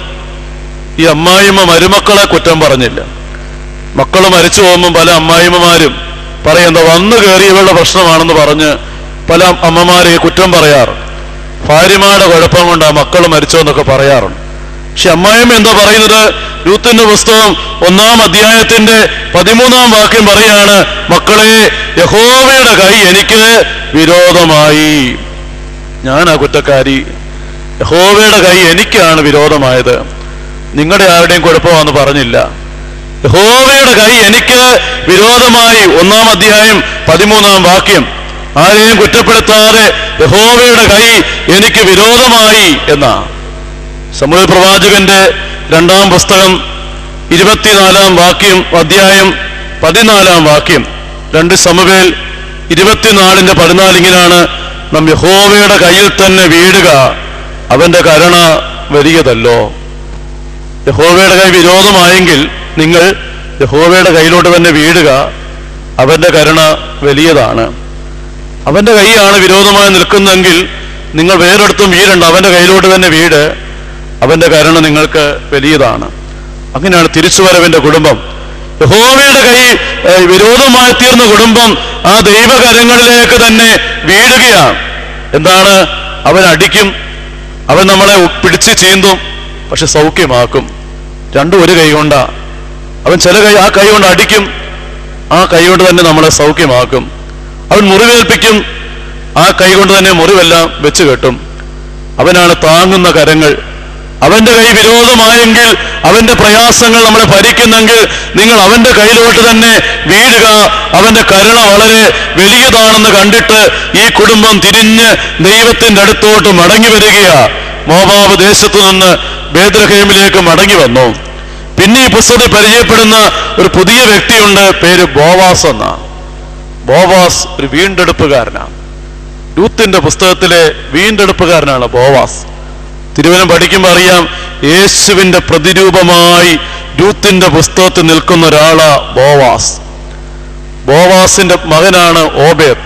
ഈ അമ്മായിമ്മ മരുമക്കളെ കുറ്റം പറഞ്ഞില്ല മക്കൾ മരിച്ചു പോകുമ്പോൾ പല അമ്മായിമ്മമാരും പറയും എന്താ വന്നു കയറിയവരുടെ പ്രശ്നമാണെന്ന് പറഞ്ഞ് പല അമ്മമാരെ കുറ്റം പറയാറ് ഭാര്യമാരുടെ കുഴപ്പം കൊണ്ട് ആ മക്കൾ മരിച്ചോന്നൊക്കെ പറയാറുണ്ട് പക്ഷെ അമ്മായിമ്മ എന്താ പറയുന്നത് യൂത്തിന്റെ പുസ്തകം ഒന്നാം അധ്യായത്തിന്റെ പതിമൂന്നാം വാക്യം പറയാണ് മക്കളെ യഹോവയുടെ കൈ എനിക്ക് വിരോധമായി ഞാനാ കുറ്റക്കാരി യഹോവയുടെ കൈ എനിക്കാണ് വിരോധമായത് നിങ്ങളുടെ ആരുടെയും കുഴപ്പമാണെന്ന് പറഞ്ഞില്ല യഹോവയുടെ കൈ എനിക്ക് വിരോധമായി ഒന്നാം അധ്യായം പതിമൂന്നാം വാക്യം ആരെയും കുറ്റപ്പെടുത്താതെ യഹോവയുടെ കൈ എനിക്ക് വിരോധമായി എന്നാ സമൂഹ പ്രവാചകന്റെ രണ്ടാം പുസ്തകം ഇരുപത്തിനാലാം വാക്യം അധ്യായം പതിനാലാം വാക്യം രണ്ട് സമവേൽ ഇരുപത്തിനാലിന്റെ പതിനാലിങ്ങനാണ് നാം യഹോവയുടെ കയ്യിൽ തന്നെ വീഴുക അവന്റെ കരുണ വലിയതല്ലോ യഹോവയുടെ കൈ വിരോധമായെങ്കിൽ നിങ്ങൾ യഹോവയുടെ കയ്യിലോട്ട് തന്നെ വീഴുക അവന്റെ കരുണ വലിയതാണ് അവന്റെ കൈയാണ് വിരോധമായി നിൽക്കുന്നതെങ്കിൽ നിങ്ങൾ വേറൊരിടത്തും വീഴണ്ട അവന്റെ കയ്യിലോട്ട് തന്നെ വീട് അവന്റെ കരുണ നിങ്ങൾക്ക് വലിയതാണ് അങ്ങനെയാണ് തിരിച്ചുവരവിന്റെ കുടുംബം യഹോവയുടെ കൈ ഏഹ്, വിരോധമായി തീർന്ന കുടുംബം ആ ദൈവകരങ്ങളിലേക്ക് തന്നെ വീഴുകയാണ് എന്താണ് അവൻ അടിക്കും അവൻ നമ്മളെ പിടിച്ച് ചീന്തും പക്ഷെ സൗഖ്യമാക്കും രണ്ടും ഒരു കൈ കൊണ്ടാ അവൻ ചില കൈ ആ കൈ കൊണ്ട് അടിക്കും ആ കൈ കൊണ്ട് തന്നെ നമ്മളെ സൗഖ്യമാക്കും അവൻ മുറിവേൽപ്പിക്കും ആ കൈ കൊണ്ട് തന്നെ മുറിവെല്ലാം വെച്ച് കെട്ടും അവനാണ് താങ്ങുന്ന കരങ്ങൾ അവന്റെ കൈ വിരോധമായെങ്കിൽ അവന്റെ പ്രയാസങ്ങൾ നമ്മളെ ഭരിക്കുന്നെങ്കിൽ നിങ്ങൾ അവന്റെ കയ്യിലോട്ട് തന്നെ വീഴുക അവന്റെ കരുണ വളരെ വലിയതാണെന്ന് കണ്ടിട്ട് ഈ കുടുംബം തിരിഞ്ഞ് ദൈവത്തിന്റെ അടുത്തോട്ട് മടങ്ങി വരികയാ മോബാബ് ദേശത്തു നിന്ന് ബേദ്രഹേമിലേക്ക് മടങ്ങി വന്നു പിന്നെ ഈ പുസ്തകത്തിൽ പരിചയപ്പെടുന്ന ഒരു പുതിയ വ്യക്തിയുണ്ട് പേര് ബോവാസ് എന്നാണ് ബോവാസ് ഒരു വീണ്ടെടുപ്പുകാരനാണ് രൂത്തിന്റെ പുസ്തകത്തിലെ വീണ്ടെടുപ്പുകാരനാണ് ബോവാസ് തിരുവനം പഠിക്കുമ്പോൾ അറിയാം യേശുവിന്റെ പ്രതിരൂപമായി രൂത്തിന്റെ പുസ്തകത്തിൽ നിൽക്കുന്ന ഒരാളാ ബോവാസ് ബോവാസിന്റെ മകനാണ് ഓബേദ്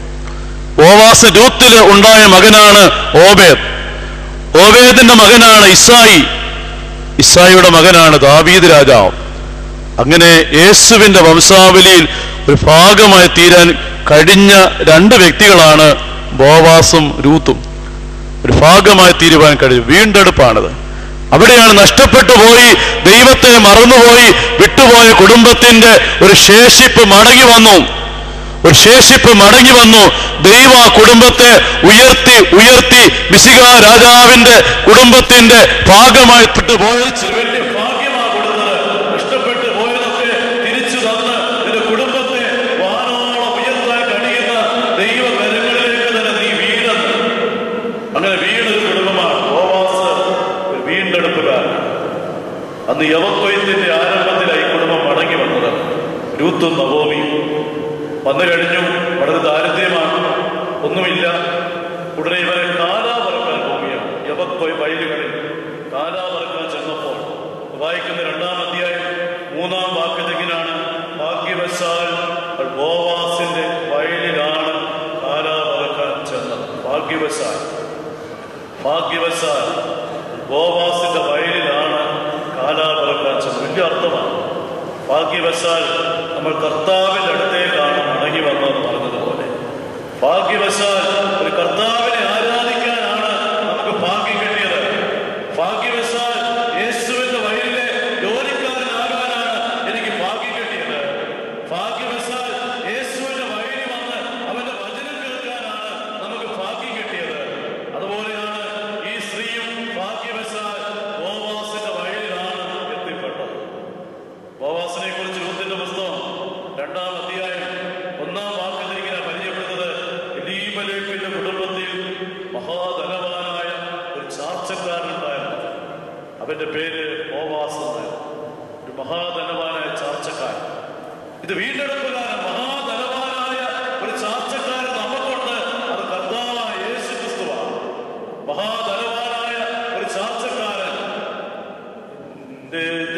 ബോവാസ് രൂത്തില് ഉണ്ടായ മകനാണ് ഓബേദ് ഓബേദിന്റെ മകനാണ് ഇസായി ഇസായിയുടെ മകനാണ് ദാവീദ് രാജാവ് അങ്ങനെ യേശുവിന്റെ വംശാവലിയിൽ ഒരു ഭാഗമായി തീരാൻ കഴിഞ്ഞ രണ്ട് വ്യക്തികളാണ് ബോവാസും രൂത്തും ഒരു ഭാഗമായി തീരുവാൻ കഴിഞ്ഞു വീണ്ടെടുപ്പാണത് അവിടെയാണ് നഷ്ടപ്പെട്ടു പോയി ദൈവത്തെ മറന്നുപോയി വിട്ടുപോയ കുടുംബത്തിന്റെ ഒരു ശേഷിപ്പ് മടങ്ങി വന്നു ഒരു ശേഷിപ്പ് മടങ്ങി വന്നു ദൈവ ആ കുടുംബത്തെ ഉയർത്തി ഉയർത്തി മിശിക രാജാവിന്റെ കുടുംബത്തിന്റെ ഭാഗമായി പോയ വലിയ ഭാഗ്യമാ കൊടുത്തത് നഷ്ടപ്പെട്ടു പോയതൊക്കെ തിരിച്ചു തന്ന് നിന്റെ കുടുംബത്തെ വാനോളം ഉയർത്താൻ കഴിയുന്ന ദൈവകരങ്ങളിലേക്ക് തന്നെ നീ വീഴുന്നു അങ്ങനെ വീണൊരു കുടുംബമാണ് ഓവാസ് ഒരു വീണ്ടെടുപ്പുകാരൻ അന്ന് യവത്വയത്തിന്റെ ആരംഭത്തിലായി കുടുംബം മടങ്ങി വന്നത് രൂത്തും നവോമിയും വന്നു കഴിഞ്ഞു വളരെ ദാരിദ്ര്യമാണ് ഒന്നുമില്ല ഉടനെ ഇവരെ കാലാ പറക്കാൻ പോവുകയാണ് യവത്വ വയലുകളിൽ കാലാ പറക്കാൻ ചെന്നപ്പോൾ വായിക്കുന്ന രണ്ടാം അധ്യായം മൂന്നാം വാക്യത്തിനാണ് ഭാഗ്യവശാൽ അവൾ ബോവാസിന്റെ വയലിലാണ് കാലാ പറക്കാൻ ചെന്നത് ഭാഗ്യവശാൽ ഭാഗ്യവശാൽ ഗോവാസിന്റെ വയലിലാണ് കാലാപറക്കാൻ ചെന്നത് വലിയ അർത്ഥമാണ് ഭാഗ്യവശാൽ നമ്മൾ കർത്താവിന്റെ അടുത്തേക്കാണ് മടങ്ങി വന്നതെന്ന് പറഞ്ഞതുപോലെ ഭാഗ്യവശാൽ ഒരു കർത്താവിനെ ആരാധിക്കാനാണ് നമുക്ക് ഭാഗ്യം കിട്ടിയത് ഭാഗ്യവശാൽ യേശുവിന്റെ വയലിലെ ജോലിക്കാരനാകാനാണ് എനിക്ക് ഭാഗ്യം കിട്ടിയത് ഭാഗ്യവശാൽ യേശുവിന്റെ വയലിൽ വന്ന് അവന്റെ വചനം കേൾക്കാനാണ് നമുക്ക് ഭാഗ്യം കിട്ടിയത് അതുപോലെയാണ് ഈ സ്ത്രീയും ഭാഗ്യവശാൽ ബോവാസിന്റെ വയലിലാണ് എത്തിപ്പെട്ടത് ബോവാസിനെ കുറിച്ച് രൂത്തിന്റെ പുസ്തകം രണ്ടാം അധ്യായം ഒന്നാം വാക്കത്തിൽ ഇങ്ങനെ പരിചയപ്പെടുന്നത് എലീമലേക്കിന്റെ കുടുംബത്തിൽ മഹാധനവാനായ ഒരു ചാർച്ചക്കാരനുണ്ടായിരുന്നു അവന്റെ പേര് ബോവാസ് എന്നായിരുന്നു ഒരു മഹാധനവാനായ ചാർച്ചക്കാരൻ ഇത് വീണ്ടെടുപ്പുകാരൻ മഹാധനവാനായ ഒരു ചാർച്ചക്കാരൻ നമുക്കുണ്ട് അത് കർത്താവായ യേശു ക്രിസ്തുവാണ് മഹാധനവാനായ ഒരു ചാർച്ചക്കാരൻ എന്റെ